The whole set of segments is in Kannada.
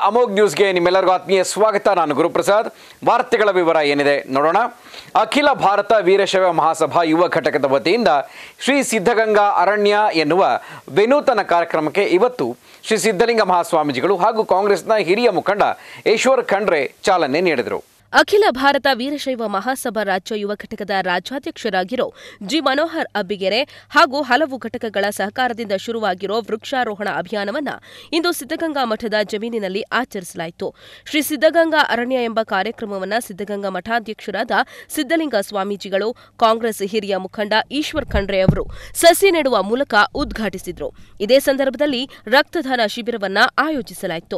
ಅಮೋಘ್ ನ್ಯೂಸ್ಗೆ ನಿಮ್ಮೆಲ್ಲರಿಗೂ ಆತ್ಮೀಯ ಸ್ವಾಗತ ನಾನು ಗುರುಪ್ರಸಾದ್ ವಾರ್ತೆಗಳ ವಿವರ ಏನಿದೆ ನೋಡೋಣ ಅಖಿಲ ಭಾರತ ವೀರಶೈವ ಮಹಾಸಭಾ ಯುವ ಘಟಕದ ವತಿಯಿಂದ ಶ್ರೀ ಸಿದ್ಧಗಂಗಾ ಅರಣ್ಯ ಎನ್ನುವ ವಿನೂತನ ಕಾರ್ಯಕ್ರಮಕ್ಕೆ ಇವತ್ತು ಶ್ರೀ ಸಿದ್ಧಲಿಂಗ ಮಹಾಸ್ವಾಮೀಜಿಗಳು ಹಾಗೂ ಕಾಂಗ್ರೆಸ್ನ ಹಿರಿಯ ಮುಖಂಡ ಈಶ್ವರ್ ಖಂಡ್ರೆ ಚಾಲನೆ ನೀಡಿದರು ಅಖಿಲ ಭಾರತ ವೀರಶೈವ ಮಹಾಸಭಾ ರಾಜ್ಯ ಯುವ ಘಟಕದ ರಾಜ್ಯಾಧ್ಯಕ್ಷರಾಗಿರೋ ಜಿ ಮನೋಹರ್ ಅಬ್ಬಿಗೆರೆ ಹಾಗೂ ಹಲವು ಘಟಕಗಳ ಸಹಕಾರದಿಂದ ಶುರುವಾಗಿರೋ ವೃಕ್ಷಾರೋಹಣ ಅಭಿಯಾನವನ್ನ ಇಂದು ಸಿದ್ದಗಂಗಾ ಮಠದ ಜಮೀನಿನಲ್ಲಿ ಆಚರಿಸಲಾಯಿತು ಶ್ರೀ ಸಿದ್ದಗಂಗಾ ಅರಣ್ಯ ಎಂಬ ಕಾರ್ಯಕ್ರಮವನ್ನ ಸಿದ್ದಗಂಗಾ ಮಠಾಧ್ಯಕ್ಷರಾದ ಸಿದ್ದಲಿಂಗ ಸ್ವಾಮೀಜಿಗಳು ಕಾಂಗ್ರೆಸ್ ಹಿರಿಯ ಮುಖಂಡ ಈಶ್ವರ್ ಖಂಡ್ರೆ ಅವರು ಸಸಿ ನೆಡುವ ಮೂಲಕ ಉದ್ಘಾಟಿಸಿದ್ರು ಇದೇ ಸಂದರ್ಭದಲ್ಲಿ ರಕ್ತದಾನ ಶಿಬಿರವನ್ನ ಆಯೋಜಿಸಲಾಯಿತು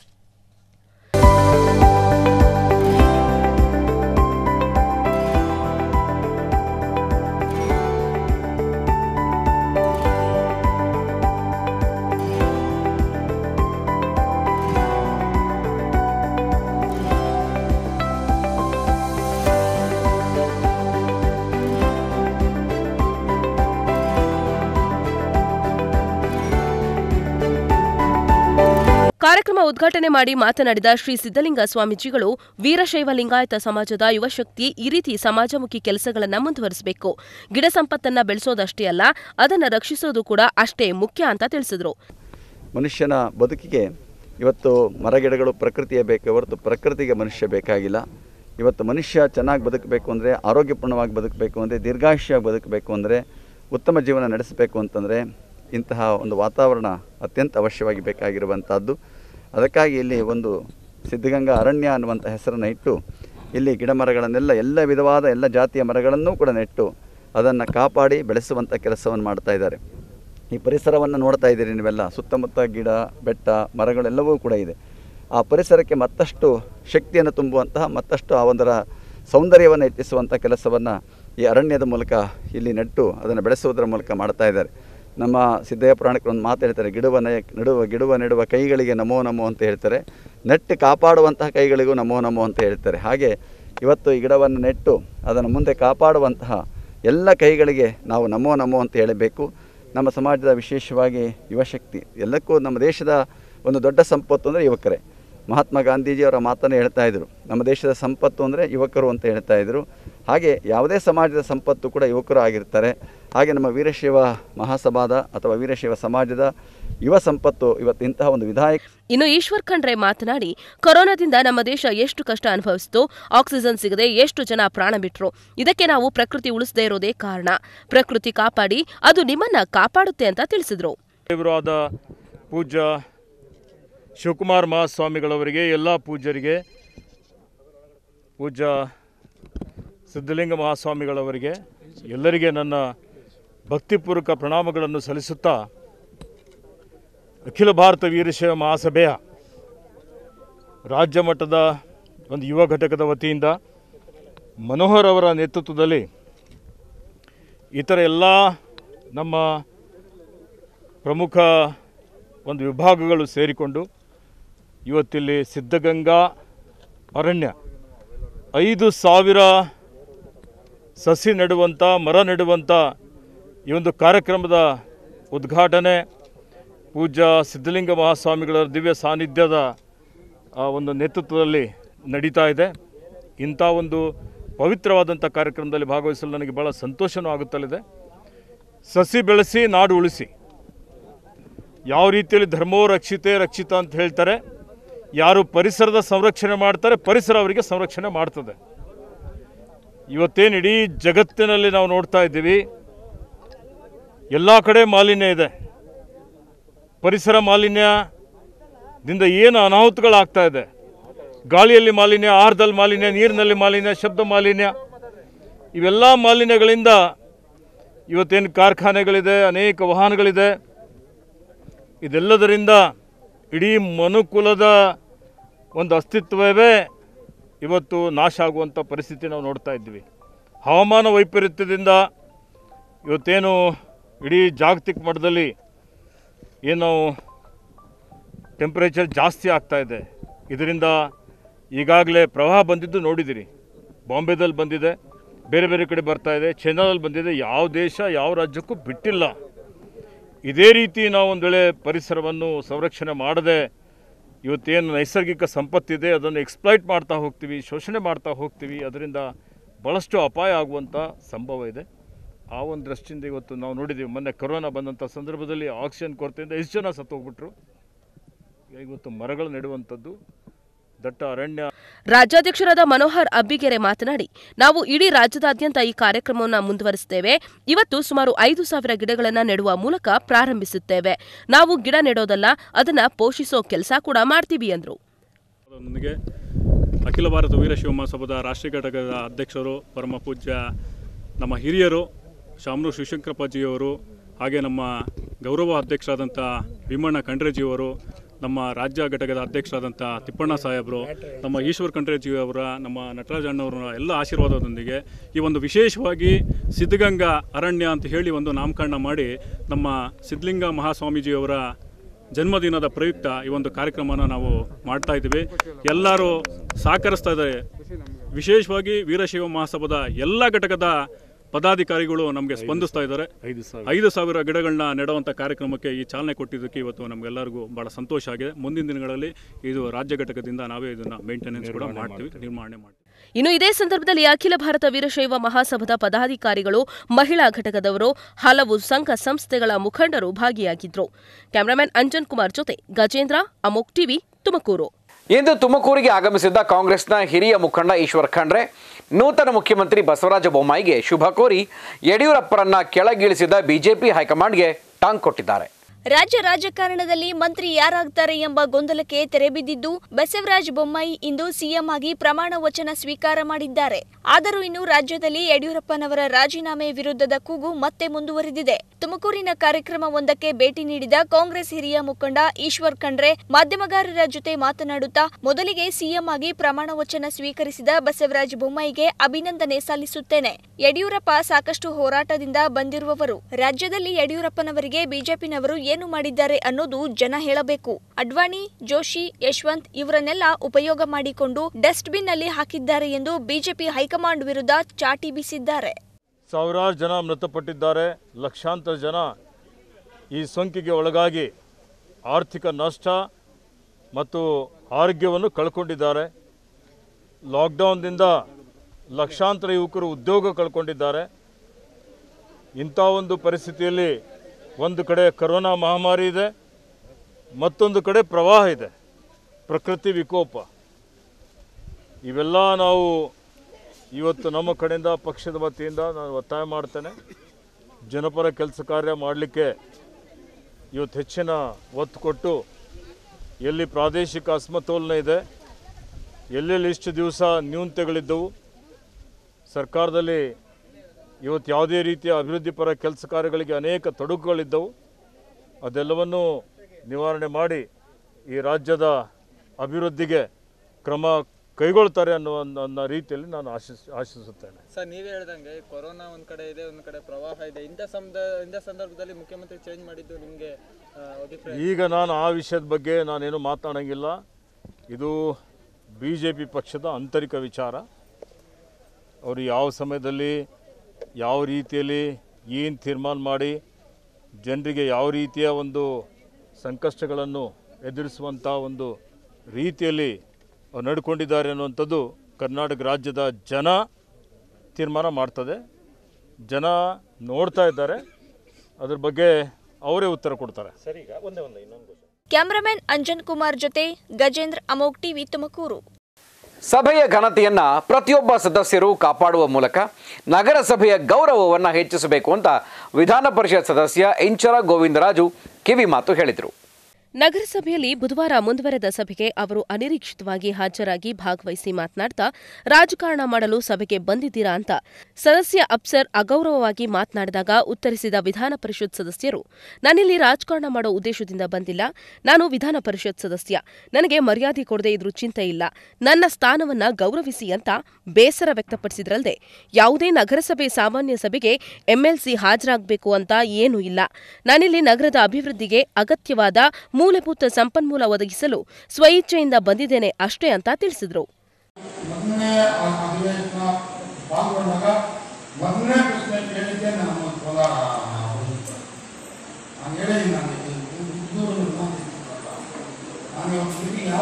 ಕಾರ್ಯಕ್ರಮ ಉದ್ಘಾಟನೆ ಮಾಡಿ ಮಾತನಾಡಿದ ಶ್ರೀ ಸಿದ್ದಲಿಂಗ ಸ್ವಾಮೀಜಿಗಳು ವೀರಶೈವ ಲಿಂಗಾಯತ ಸಮಾಜದ ಯುವಶಕ್ತಿ ಈ ರೀತಿ ಸಮಾಜಮುಖಿ ಕೆಲಸಗಳನ್ನ ಮುಂದುವರಿಸಬೇಕು ಗಿಡ ಸಂಪತ್ತನ್ನ ಬೆಳೆಸೋದಷ್ಟೇ ಅಲ್ಲ ಅದನ್ನ ರಕ್ಷಿಸೋದು ಕೂಡ ಅಷ್ಟೇ ಮುಖ್ಯ ಅಂತ ತಿಳಿಸಿದ್ರು ಮನುಷ್ಯನ ಬದುಕಿಗೆ ಇವತ್ತು ಮರಗಿಡಗಳು ಪ್ರಕೃತಿಯೇ ಬೇಕೇ ಹೊರತು ಪ್ರಕೃತಿಗೆ ಮನುಷ್ಯ ಬೇಕಾಗಿಲ್ಲ ಇವತ್ತು ಮನುಷ್ಯ ಚೆನ್ನಾಗಿ ಬದುಕಬೇಕು ಅಂದರೆ ಆರೋಗ್ಯಪೂರ್ಣವಾಗಿ ಬದುಕಬೇಕು ಅಂದರೆ ದೀರ್ಘಾಯುಷ್ಯವಾಗಿ ಬದುಕಬೇಕು ಅಂದರೆ ಉತ್ತಮ ಜೀವನ ನಡೆಸಬೇಕು ಅಂತಂದರೆ ಇಂತಹ ಒಂದು ವಾತಾವರಣ ಅತ್ಯಂತ ಅವಶ್ಯವಾಗಿ ಬೇಕಾಗಿರುವಂಥದ್ದು ಅದಕ್ಕಾಗಿ ಇಲ್ಲಿ ಒಂದು ಸಿದ್ಧಗಂಗಾ ಅರಣ್ಯ ಅನ್ನುವಂಥ ಹೆಸರನ್ನು ಇಟ್ಟು ಇಲ್ಲಿ ಗಿಡ ಮರಗಳನ್ನೆಲ್ಲ ಎಲ್ಲ ವಿಧವಾದ ಎಲ್ಲ ಜಾತಿಯ ಮರಗಳನ್ನೂ ಕೂಡ ನೆಟ್ಟು ಅದನ್ನು ಕಾಪಾಡಿ ಬೆಳೆಸುವಂಥ ಕೆಲಸವನ್ನು ಮಾಡ್ತಾ ಇದ್ದಾರೆ ಈ ಪರಿಸರವನ್ನು ನೋಡ್ತಾ ಇದ್ದೀರಿ ನೀವೆಲ್ಲ ಸುತ್ತಮುತ್ತ ಗಿಡ ಬೆಟ್ಟ ಮರಗಳೆಲ್ಲವೂ ಕೂಡ ಇದೆ ಆ ಪರಿಸರಕ್ಕೆ ಮತ್ತಷ್ಟು ಶಕ್ತಿಯನ್ನು ತುಂಬುವಂತಹ ಮತ್ತಷ್ಟು ಆ ಒಂದರ ಸೌಂದರ್ಯವನ್ನು ಹೆಚ್ಚಿಸುವಂಥ ಕೆಲಸವನ್ನು ಈ ಅರಣ್ಯದ ಮೂಲಕ ಇಲ್ಲಿ ನೆಟ್ಟು ಅದನ್ನು ಬೆಳೆಸುವುದರ ಮೂಲಕ ಮಾಡ್ತಾ ಇದ್ದಾರೆ ನಮ್ಮ ಸಿದ್ದಯ್ಯ ಪುರಾಣಿಕರು ಒಂದು ಮಾತು ಹೇಳ್ತಾರೆ ಗಿಡುವ ನಯ ನೆಡುವ ಗಿಡುವ ನೆಡುವ ಕೈಗಳಿಗೆ ನಮೋ ನಮೋ ಅಂತ ಹೇಳ್ತಾರೆ ನೆಟ್ಟು ಕಾಪಾಡುವಂತಹ ಕೈಗಳಿಗೂ ನಮೋ ನಮೋ ಅಂತ ಹೇಳ್ತಾರೆ ಹಾಗೆ ಇವತ್ತು ಈ ಗಿಡವನ್ನು ನೆಟ್ಟು ಅದನ್ನು ಮುಂದೆ ಕಾಪಾಡುವಂತಹ ಎಲ್ಲ ಕೈಗಳಿಗೆ ನಾವು ನಮೋ ನಮೋ ಅಂತ ಹೇಳಬೇಕು ನಮ್ಮ ಸಮಾಜದ ವಿಶೇಷವಾಗಿ ಯುವಶಕ್ತಿ ಎಲ್ಲಕ್ಕೂ ನಮ್ಮ ದೇಶದ ಒಂದು ದೊಡ್ಡ ಸಂಪತ್ತು ಅಂದರೆ ಯುವಕರೇ ಮಹಾತ್ಮ ಗಾಂಧೀಜಿಯವರ ಮಾತನ್ನು ಹೇಳ್ತಾ ಇದ್ರು ನಮ್ಮ ದೇಶದ ಸಂಪತ್ತು ಅಂದರೆ ಯುವಕರು ಅಂತ ಹೇಳ್ತಾ ಇದ್ರು ಹಾಗೆ ಯಾವುದೇ ಸಮಾಜದ ಸಂಪತ್ತು ಕೂಡ ಯುವಕರು ಆಗಿರ್ತಾರೆ ಹಾಗೆ ನಮ್ಮ ವೀರಶೈವ ಮಹಾಸಭಾದ ಅಥವಾ ವೀರಶೈವ ಸಮಾಜದ ಯುವ ಸಂಪತ್ತು ಇವತ್ತು ಇಂತಹ ಒಂದು ವಿಧಾಯಕ ಇನ್ನು ಈಶ್ವರ್ ಖಂಡ್ರೆ ಮಾತನಾಡಿ ಕೊರೋನಾದಿಂದ ನಮ್ಮ ದೇಶ ಎಷ್ಟು ಕಷ್ಟ ಅನುಭವಿಸಿತು ಆಕ್ಸಿಜನ್ ಸಿಗದೆ ಎಷ್ಟು ಜನ ಪ್ರಾಣ ಬಿಟ್ರು ಇದಕ್ಕೆ ನಾವು ಪ್ರಕೃತಿ ಉಳಿಸದೇ ಇರೋದೇ ಕಾರಣ ಪ್ರಕೃತಿ ಕಾಪಾಡಿ ಅದು ನಿಮ್ಮನ್ನ ಕಾಪಾಡುತ್ತೆ ಅಂತ ತಿಳಿಸಿದ್ರು ದೇವರಾದ ಪೂಜ್ಯ ಶಿವಕುಮಾರ ಮಹಾಸ್ವಾಮಿಗಳವರಿಗೆ ಎಲ್ಲ ಪೂಜ್ಯರಿಗೆ ಪೂಜ್ಯ ಸಿದ್ಧಲಿಂಗ ಮಹಾಸ್ವಾಮಿಗಳವರಿಗೆ ಎಲ್ಲರಿಗೆ ನನ್ನ ಭಕ್ತಿಪೂರ್ವಕ ಪ್ರಣಾಮಗಳನ್ನು ಸಲ್ಲಿಸುತ್ತಾ ಅಖಿಲ ಭಾರತ ವೀರಶೈವ ಮಹಾಸಭೆಯ ರಾಜ್ಯ ಮಟ್ಟದ ಒಂದು ಯುವ ಘಟಕದ ವತಿಯಿಂದ ಮನೋಹರ್ ಅವರ ನೇತೃತ್ವದಲ್ಲಿ ಇತರ ಎಲ್ಲ ನಮ್ಮ ಪ್ರಮುಖ ಒಂದು ವಿಭಾಗಗಳು ಸೇರಿಕೊಂಡು ಇವತ್ತಿಲ್ಲಿ ಸಿದ್ಧಗಂಗಾ ಅರಣ್ಯ ಐದು ಸಾವಿರ ಸಸಿ ನೆಡುವಂಥ ಮರ ನೆಡುವಂಥ ಈ ಒಂದು ಕಾರ್ಯಕ್ರಮದ ಉದ್ಘಾಟನೆ ಪೂಜ್ಯ ಸಿದ್ಧಲಿಂಗ ಮಹಾಸ್ವಾಮಿಗಳ ದಿವ್ಯ ಸಾನ್ನಿಧ್ಯದ ಆ ಒಂದು ನೇತೃತ್ವದಲ್ಲಿ ನಡೀತಾ ಇದೆ ಇಂಥ ಒಂದು ಪವಿತ್ರವಾದಂಥ ಕಾರ್ಯಕ್ರಮದಲ್ಲಿ ಭಾಗವಹಿಸಲು ನನಗೆ ಭಾಳ ಸಂತೋಷನೂ ಆಗುತ್ತಲಿದೆ ಸಸಿ ಬೆಳೆಸಿ ನಾಡು ಉಳಿಸಿ ಯಾವ ರೀತಿಯಲ್ಲಿ ಧರ್ಮೋ ರಕ್ಷಿತೆ ರಕ್ಷಿತ ಅಂತ ಹೇಳ್ತಾರೆ ಯಾರು ಪರಿಸರದ ಸಂರಕ್ಷಣೆ ಮಾಡ್ತಾರೆ ಪರಿಸರ ಅವರಿಗೆ ಸಂರಕ್ಷಣೆ ಮಾಡ್ತದೆ ಇವತ್ತೇನು ಇಡೀ ಜಗತ್ತಿನಲ್ಲಿ ನಾವು ನೋಡ್ತಾ ಇದ್ದೀವಿ ಎಲ್ಲ ಕಡೆ ಮಾಲಿನ್ಯ ಇದೆ ಪರಿಸರ ಮಾಲಿನ್ಯದಿಂದ ಏನು ಅನಾಹುತಗಳಾಗ್ತಾ ಇದೆ ಗಾಳಿಯಲ್ಲಿ ಮಾಲಿನ್ಯ ಆಹಾರದಲ್ಲಿ ಮಾಲಿನ್ಯ ನೀರಿನಲ್ಲಿ ಮಾಲಿನ್ಯ ಶಬ್ದ ಮಾಲಿನ್ಯ ಇವೆಲ್ಲ ಮಾಲಿನ್ಯಗಳಿಂದ ಇವತ್ತೇನು ಕಾರ್ಖಾನೆಗಳಿದೆ ಅನೇಕ ವಾಹನಗಳಿದೆ ಇದೆಲ್ಲದರಿಂದ ಇಡೀ ಮನುಕುಲದ ಒಂದು ಅಸ್ತಿತ್ವವೇ ಇವತ್ತು ನಾಶ ಆಗುವಂಥ ಪರಿಸ್ಥಿತಿ ನಾವು ನೋಡ್ತಾ ಇದ್ವಿ ಹವಾಮಾನ ವೈಪರೀತ್ಯದಿಂದ ಇವತ್ತೇನು ಇಡೀ ಜಾಗತಿಕ ಮಟ್ಟದಲ್ಲಿ ಏನು ಟೆಂಪ್ರೇಚರ್ ಜಾಸ್ತಿ ಆಗ್ತಾ ಇದೆ ಇದರಿಂದ ಈಗಾಗಲೇ ಪ್ರವಾಹ ಬಂದಿದ್ದು ನೋಡಿದ್ದೀರಿ ಬಾಂಬೆದಲ್ಲಿ ಬಂದಿದೆ ಬೇರೆ ಬೇರೆ ಕಡೆ ಬರ್ತಾ ಇದೆ ಚೈನಾದಲ್ಲಿ ಬಂದಿದೆ ಯಾವ ದೇಶ ಯಾವ ರಾಜ್ಯಕ್ಕೂ ಬಿಟ್ಟಿಲ್ಲ ಇದೇ ರೀತಿ ನಾವು ಒಂದು ವೇಳೆ ಪರಿಸರವನ್ನು ಸಂರಕ್ಷಣೆ ಮಾಡದೆ ಇವತ್ತೇನು ನೈಸರ್ಗಿಕ ಸಂಪತ್ತಿದೆ ಅದನ್ನು ಎಕ್ಸ್ಪ್ಲಾಯ್ಟ್ ಮಾಡ್ತಾ ಹೋಗ್ತೀವಿ ಶೋಷಣೆ ಮಾಡ್ತಾ ಹೋಗ್ತೀವಿ ಅದರಿಂದ ಭಾಳಷ್ಟು ಅಪಾಯ ಆಗುವಂಥ ಸಂಭವ ಇದೆ ಆ ಒಂದು ದೃಷ್ಟಿಯಿಂದ ಇವತ್ತು ನಾವು ನೋಡಿದ್ದೀವಿ ಮೊನ್ನೆ ಕೊರೋನಾ ಬಂದಂಥ ಸಂದರ್ಭದಲ್ಲಿ ಆಕ್ಸಿಜನ್ ಕೊರತೆಯಿಂದ ಎಷ್ಟು ಜನ ಸತ್ತೋಗ್ಬಿಟ್ರು ಇವತ್ತು ಮರಗಳು ನೆಡುವಂಥದ್ದು ದಟ್ಟ ಅರಣ್ಯ ರಾಜ್ಯಾಧ್ಯಕ್ಷರಾದ ಮನೋಹರ್ ಅಬ್ಬಿಗೆರೆ ಮಾತನಾಡಿ ನಾವು ಇಡೀ ರಾಜ್ಯದಾದ್ಯಂತ ಈ ಕಾರ್ಯಕ್ರಮವನ್ನು ಮುಂದುವರಿಸುತ್ತೇವೆ ಇವತ್ತು ಸುಮಾರು ಐದು ಸಾವಿರ ಗಿಡಗಳನ್ನು ನೆಡುವ ಮೂಲಕ ಪ್ರಾರಂಭಿಸುತ್ತೇವೆ ನಾವು ಗಿಡ ನೆಡೋದಲ್ಲ ಅದನ್ನ ಪೋಷಿಸೋ ಕೆಲಸ ಕೂಡ ಮಾಡ್ತೀವಿ ಎಂದರು ಅದರೊಂದಿಗೆ ಅಖಿಲ ಭಾರತ ವೀರಶೈವ ಮಹಾಸಭಾದ ರಾಷ್ಟ್ರೀಯ ಘಟಕದ ಅಧ್ಯಕ್ಷರು ಪರಮ ಪೂಜ್ಯ ನಮ್ಮ ಹಿರಿಯರು ಶಾಮರು ಶಿವಶಂಕರಪ್ಪಾಜಿಯವರು ಹಾಗೆ ನಮ್ಮ ಗೌರವ ಅಧ್ಯಕ್ಷರಾದಂಥ ಭೀಮಣ್ಣ ಖಂಡ್ರೆಜಿಯವರು ನಮ್ಮ ರಾಜ್ಯ ಘಟಕದ ಅಧ್ಯಕ್ಷರಾದಂಥ ತಿಪ್ಪಣ್ಣ ಸಾಹೇಬರು ನಮ್ಮ ಈಶ್ವರ್ ಖಂಡ್ರೆಜಿಯವರ ನಮ್ಮ ನಟರಾಜ ಅಣ್ಣವರ ಎಲ್ಲ ಆಶೀರ್ವಾದದೊಂದಿಗೆ ಈ ಒಂದು ವಿಶೇಷವಾಗಿ ಸಿದ್ಧಗಂಗಾ ಅರಣ್ಯ ಅಂತ ಹೇಳಿ ಒಂದು ನಾಮಕರಣ ಮಾಡಿ ನಮ್ಮ ಸಿದ್ಧಲಿಂಗ ಮಹಾಸ್ವಾಮೀಜಿಯವರ ಜನ್ಮದಿನದ ಪ್ರಯುಕ್ತ ಈ ಒಂದು ಕಾರ್ಯಕ್ರಮನ ನಾವು ಮಾಡ್ತಾ ಇದ್ದೀವಿ ಎಲ್ಲರೂ ಸಹಕರಿಸ್ತಾ ಇದ್ದಾರೆ ವಿಶೇಷವಾಗಿ ವೀರಶೈವ ಮಹಾಸಭಾದ ಎಲ್ಲ ಘಟಕದ ಪದಾಧಿಕಾರಿಗಳು ನಮಗೆ ಸ್ಪಂದಿಸ್ತಾ ಇದ್ದಾರೆ ಐದು ಸಾವಿರ ಐದು ಸಾವಿರ ಗಿಡಗಳನ್ನ ನೆಡುವಂಥ ಕಾರ್ಯಕ್ರಮಕ್ಕೆ ಈ ಚಾಲನೆ ಕೊಟ್ಟಿದ್ದಕ್ಕೆ ಇವತ್ತು ನಮಗೆಲ್ಲರಿಗೂ ಭಾಳ ಸಂತೋಷ ಆಗಿದೆ ಮುಂದಿನ ದಿನಗಳಲ್ಲಿ ಇದು ರಾಜ್ಯ ಘಟಕದಿಂದ ನಾವೇ ಇದನ್ನು ಮೇಂಟೆನೆನ್ಸ್ ಕೂಡ ಮಾಡ್ತೀವಿ ನಿರ್ವಹಣೆ ಮಾಡ್ತೀವಿ ಇನ್ನು ಇದೇ ಸಂದರ್ಭದಲ್ಲಿ ಅಖಿಲ ಭಾರತ ವೀರಶೈವ ಮಹಾಸಭಾದ ಪದಾಧಿಕಾರಿಗಳು ಮಹಿಳಾ ಘಟಕದವರು ಹಲವು ಸಂಘ ಸಂಸ್ಥೆಗಳ ಮುಖಂಡರು ಭಾಗಿಯಾಗಿದ್ರು ಕ್ಯಾಮರಾಮನ್ ಅಂಜನ್ ಕುಮಾರ್ ಜೊತೆ ಗಜೇಂದ್ರ ಅಮೋಕ್ ಟಿವಿ ತುಮಕೂರು ಇಂದು ತುಮಕೂರಿಗೆ ಆಗಮಿಸಿದ್ದ ಕಾಂಗ್ರೆಸ್ನ ಹಿರಿಯ ಮುಖಂಡ ಈಶ್ವರ್ ಖಂಡ್ರೆ ನೂತನ ಮುಖ್ಯಮಂತ್ರಿ ಬಸವರಾಜ ಬೊಮ್ಮಾಯಿಗೆ ಶುಭ ಕೋರಿ ಯಡಿಯೂರಪ್ಪರನ್ನ ಕೆಳಗಿಳಿಸಿದ ಬಿಜೆಪಿ ಹೈಕಮಾಂಡ್ಗೆ ಟಾಂಗ್ ಕೊಟ್ಟಿದ್ದಾರೆ ರಾಜ್ಯ ರಾಜಕಾರಣದಲ್ಲಿ ಮಂತ್ರಿ ಯಾರಾಗ್ತಾರೆ ಎಂಬ ಗೊಂದಲಕ್ಕೆ ತೆರೆಬಿದ್ದಿದ್ದು ಬಸವರಾಜ ಬೊಮ್ಮಾಯಿ ಇಂದು ಸಿಎಂ ಆಗಿ ಪ್ರಮಾಣ ವಚನ ಸ್ವೀಕಾರ ಮಾಡಿದ್ದಾರೆ ಆದರೂ ಇನ್ನು ರಾಜ್ಯದಲ್ಲಿ ಯಡಿಯೂರಪ್ಪನವರ ರಾಜೀನಾಮೆ ವಿರುದ್ಧದ ಕೂಗು ಮತ್ತೆ ಮುಂದುವರೆದಿದೆ ತುಮಕೂರಿನ ಕಾರ್ಯಕ್ರಮವೊಂದಕ್ಕೆ ಭೇಟಿ ನೀಡಿದ ಕಾಂಗ್ರೆಸ್ ಹಿರಿಯ ಮುಖಂಡ ಈಶ್ವರ್ ಖಂಡ್ರೆ ಮಾಧ್ಯಮಗಾರರ ಜೊತೆ ಮಾತನಾಡುತ್ತಾ ಮೊದಲಿಗೆ ಸಿಎಂ ಆಗಿ ಪ್ರಮಾಣ ವಚನ ಸ್ವೀಕರಿಸಿದ ಬಸವರಾಜ ಬೊಮ್ಮಾಯಿಗೆ ಅಭಿನಂದನೆ ಸಲ್ಲಿಸುತ್ತೇನೆ ಯಡಿಯೂರಪ್ಪ ಸಾಕಷ್ಟು ಹೋರಾಟದಿಂದ ಬಂದಿರುವವರು ರಾಜ್ಯದಲ್ಲಿ ಯಡಿಯೂರಪ್ಪನವರಿಗೆ ಬಿಜೆಪಿನವರು ಏನು ಮಾಡಿದ್ದಾರೆ ಅನ್ನೋದು ಜನ ಹೇಳಬೇಕು ಅಡ್ವಾಣಿ ಜೋಶಿ ಯಶವಂತ್ ಇವರನ್ನೆಲ್ಲ ಉಪಯೋಗ ಮಾಡಿಕೊಂಡು ಡಸ್ಟ್ಬಿನ್ ನಲ್ಲಿ ಹಾಕಿದ್ದಾರೆ ಎಂದು ಬಿಜೆಪಿ ಹೈಕಮಾಂಡ್ ವಿರುದ್ಧ ಚಾಟಿ ಬೀಸಿದ್ದಾರೆ ಸಾವಿರಾರು ಜನ ಮೃತಪಟ್ಟಿದ್ದಾರೆ ಲಕ್ಷಾಂತರ ಜನ ಈ ಸೋಂಕಿಗೆ ಒಳಗಾಗಿ ಆರ್ಥಿಕ ನಷ್ಟ ಮತ್ತು ಆರೋಗ್ಯವನ್ನು ಕಳ್ಕೊಂಡಿದ್ದಾರೆ ಲಾಕ್ಡೌನ್ದಿಂದ ಲಕ್ಷಾಂತರ ಯುವಕರು ಉದ್ಯೋಗ ಕಳ್ಕೊಂಡಿದ್ದಾರೆ ಇಂಥ ಒಂದು ಪರಿಸ್ಥಿತಿಯಲ್ಲಿ ಒಂದು ಕಡೆ ಕರೋನಾ ಮಹಾಮಾರಿ ಇದೆ ಮತ್ತೊಂದು ಕಡೆ ಪ್ರವಾಹ ಇದೆ ಪ್ರಕೃತಿ ವಿಕೋಪ ಇವೆಲ್ಲ ನಾವು ಇವತ್ತು ನಮ್ಮ ಕಡೆಯಿಂದ ಪಕ್ಷದ ವತಿಯಿಂದ ನಾನು ಒತ್ತಾಯ ಮಾಡ್ತೇನೆ ಜನಪರ ಕೆಲಸ ಕಾರ್ಯ ಮಾಡಲಿಕ್ಕೆ ಇವತ್ತು ಹೆಚ್ಚಿನ ಒತ್ತು ಕೊಟ್ಟು ಎಲ್ಲಿ ಪ್ರಾದೇಶಿಕ ಅಸಮತೋಲನ ಇದೆ ಎಲ್ಲೆಲ್ಲಿ ಇಷ್ಟು ದಿವಸ ನ್ಯೂನತೆಗಳಿದ್ದವು ಸರ್ಕಾರದಲ್ಲಿ ಇವತ್ತು ಯಾವುದೇ ರೀತಿಯ ಅಭಿವೃದ್ಧಿ ಪರ ಕೆಲಸ ಕಾರ್ಯಗಳಿಗೆ ಅನೇಕ ತೊಡಕುಗಳಿದ್ದವು ಅದೆಲ್ಲವನ್ನು ನಿವಾರಣೆ ಮಾಡಿ ಈ ರಾಜ್ಯದ ಅಭಿವೃದ್ಧಿಗೆ ಕ್ರಮ ಕೈಗೊಳ್ತಾರೆ ಅನ್ನುವ ಅನ್ನೋ ರೀತಿಯಲ್ಲಿ ನಾನು ಆಶಿಸ್ ಆಶಿಸುತ್ತೇನೆ ಸರ್ ನೀವೇ ಹೇಳ್ದಂಗೆ ಕೊರೋನಾ ಒಂದ್ ಕಡೆ ಇದೆ ಒಂದ್ ಕಡೆ ಪ್ರವಾಹ ಇದೆ ಇಂಥ ಸಂದ ಇಂಥ ಸಂದರ್ಭದಲ್ಲಿ ಮುಖ್ಯಮಂತ್ರಿ ಚೇಂಜ್ ಮಾಡಿದ್ದು ನಿಮಗೆ ಅಭಿಪ್ರಾಯ ಈಗ ನಾನು ಆ ವಿಷಯದ ಬಗ್ಗೆ ನಾನೇನು ಮಾತನಾಡಂಗಿಲ್ಲ ಇದು ಬಿ ಜೆ ಪಿ ಪಕ್ಷದ ಆಂತರಿಕ ವಿಚಾರ ಅವರು ಯಾವ ಸಮಯದಲ್ಲಿ ಯಾವ ರೀತಿಯಲ್ಲಿ ಏನು ತೀರ್ಮಾನ ಮಾಡಿ ಜನರಿಗೆ ಯಾವ ರೀತಿಯ ಒಂದು ಸಂಕಷ್ಟಗಳನ್ನು ಎದುರಿಸುವಂಥ ಒಂದು ರೀತಿಯಲ್ಲಿ ಅವ್ರು ನಡ್ಕೊಂಡಿದ್ದಾರೆ ಅನ್ನುವಂಥದ್ದು ಕರ್ನಾಟಕ ರಾಜ್ಯದ ಜನ ತೀರ್ಮಾನ ಮಾಡ್ತದೆ ಜನ ನೋಡ್ತಾ ಇದ್ದಾರೆ ಅದ್ರ ಬಗ್ಗೆ ಅವರೇ ಉತ್ತರ ಕೊಡ್ತಾರೆ ಕ್ಯಾಮರಾಮನ್ ಅಂಜನ್ ಕುಮಾರ್ ಜೊತೆ ಗಜೇಂದ್ರ ಅಮೋಕ್ ಟಿವಿ ತುಮಕೂರು ಸಭೆಯ ಘನತೆಯನ್ನ ಪ್ರತಿಯೊಬ್ಬ ಸದಸ್ಯರು ಕಾಪಾಡುವ ಮೂಲಕ ನಗರಸಭೆಯ ಗೌರವವನ್ನು ಹೆಚ್ಚಿಸಬೇಕು ಅಂತ ವಿಧಾನ ಪರಿಷತ್ ಸದಸ್ಯ ಇಂಚರ ಗೋವಿಂದರಾಜು ಕಿವಿ ಮಾತು ಹೇಳಿದರು ನಗರಸಭೆಯಲ್ಲಿ ಬುಧವಾರ ಮುಂದುವರೆದ ಸಭೆಗೆ ಅವರು ಅನಿರೀಕ್ಷಿತವಾಗಿ ಹಾಜರಾಗಿ ಭಾಗವಹಿಸಿ ಮಾತನಾಡ್ತಾ ರಾಜಕಾರಣ ಮಾಡಲು ಸಭೆಗೆ ಬಂದಿದ್ದೀರಾ ಅಂತ ಸದಸ್ಯ ಅಪ್ಸರ್ ಅಗೌರವವಾಗಿ ಮಾತನಾಡಿದಾಗ ಉತ್ತರಿಸಿದ ವಿಧಾನ ಪರಿಷತ್ ಸದಸ್ಯರು ನಾನಿಲ್ಲಿ ರಾಜಕಾರಣ ಮಾಡೋ ಉದ್ದೇಶದಿಂದ ಬಂದಿಲ್ಲ ನಾನು ವಿಧಾನ ಪರಿಷತ್ ಸದಸ್ಯ ನನಗೆ ಮರ್ಯಾದೆ ಕೊಡದೇ ಇದ್ರೂ ಚಿಂತೆ ಇಲ್ಲ ನನ್ನ ಸ್ಥಾನವನ್ನ ಗೌರವಿಸಿ ಅಂತ ಬೇಸರ ವ್ಯಕ್ತಪಡಿಸಿದ್ರಲ್ಲದೆ ಯಾವುದೇ ನಗರಸಭೆ ಸಾಮಾನ್ಯ ಸಭೆಗೆ ಎಂಎಲ್ಸಿ ಹಾಜರಾಗಬೇಕು ಅಂತ ಏನೂ ಇಲ್ಲ ನಾನಿಲ್ಲಿ ನಗರದ ಅಭಿವೃದ್ಧಿಗೆ ಅಗತ್ಯವಾದ ಮೂಲಭೂತ ಸಂಪನ್ಮೂಲ ಒದಗಿಸಲು ಸ್ವಇಚ್ಛೆಯಿಂದ ಬಂದಿದ್ದೇನೆ ಅಷ್ಟೇ ಅಂತ ತಿಳಿಸಿದರು ಮೊದಲನೇ ಅಧಿವೇಶನ ಪಾಲ್ಗೊಂಡಾಗ ಮೊದಲನೇ ಪ್ರಶ್ನೆ ಕೇಳಿದ್ದೆ ನಮ್ಮ ಕೋಲಾರ ನಾನು ಹೇಳಿದ್ದೀನಿ ನನಗೆ ನಾನು ಇವತ್ತು ಮೀಟಿಂಗ್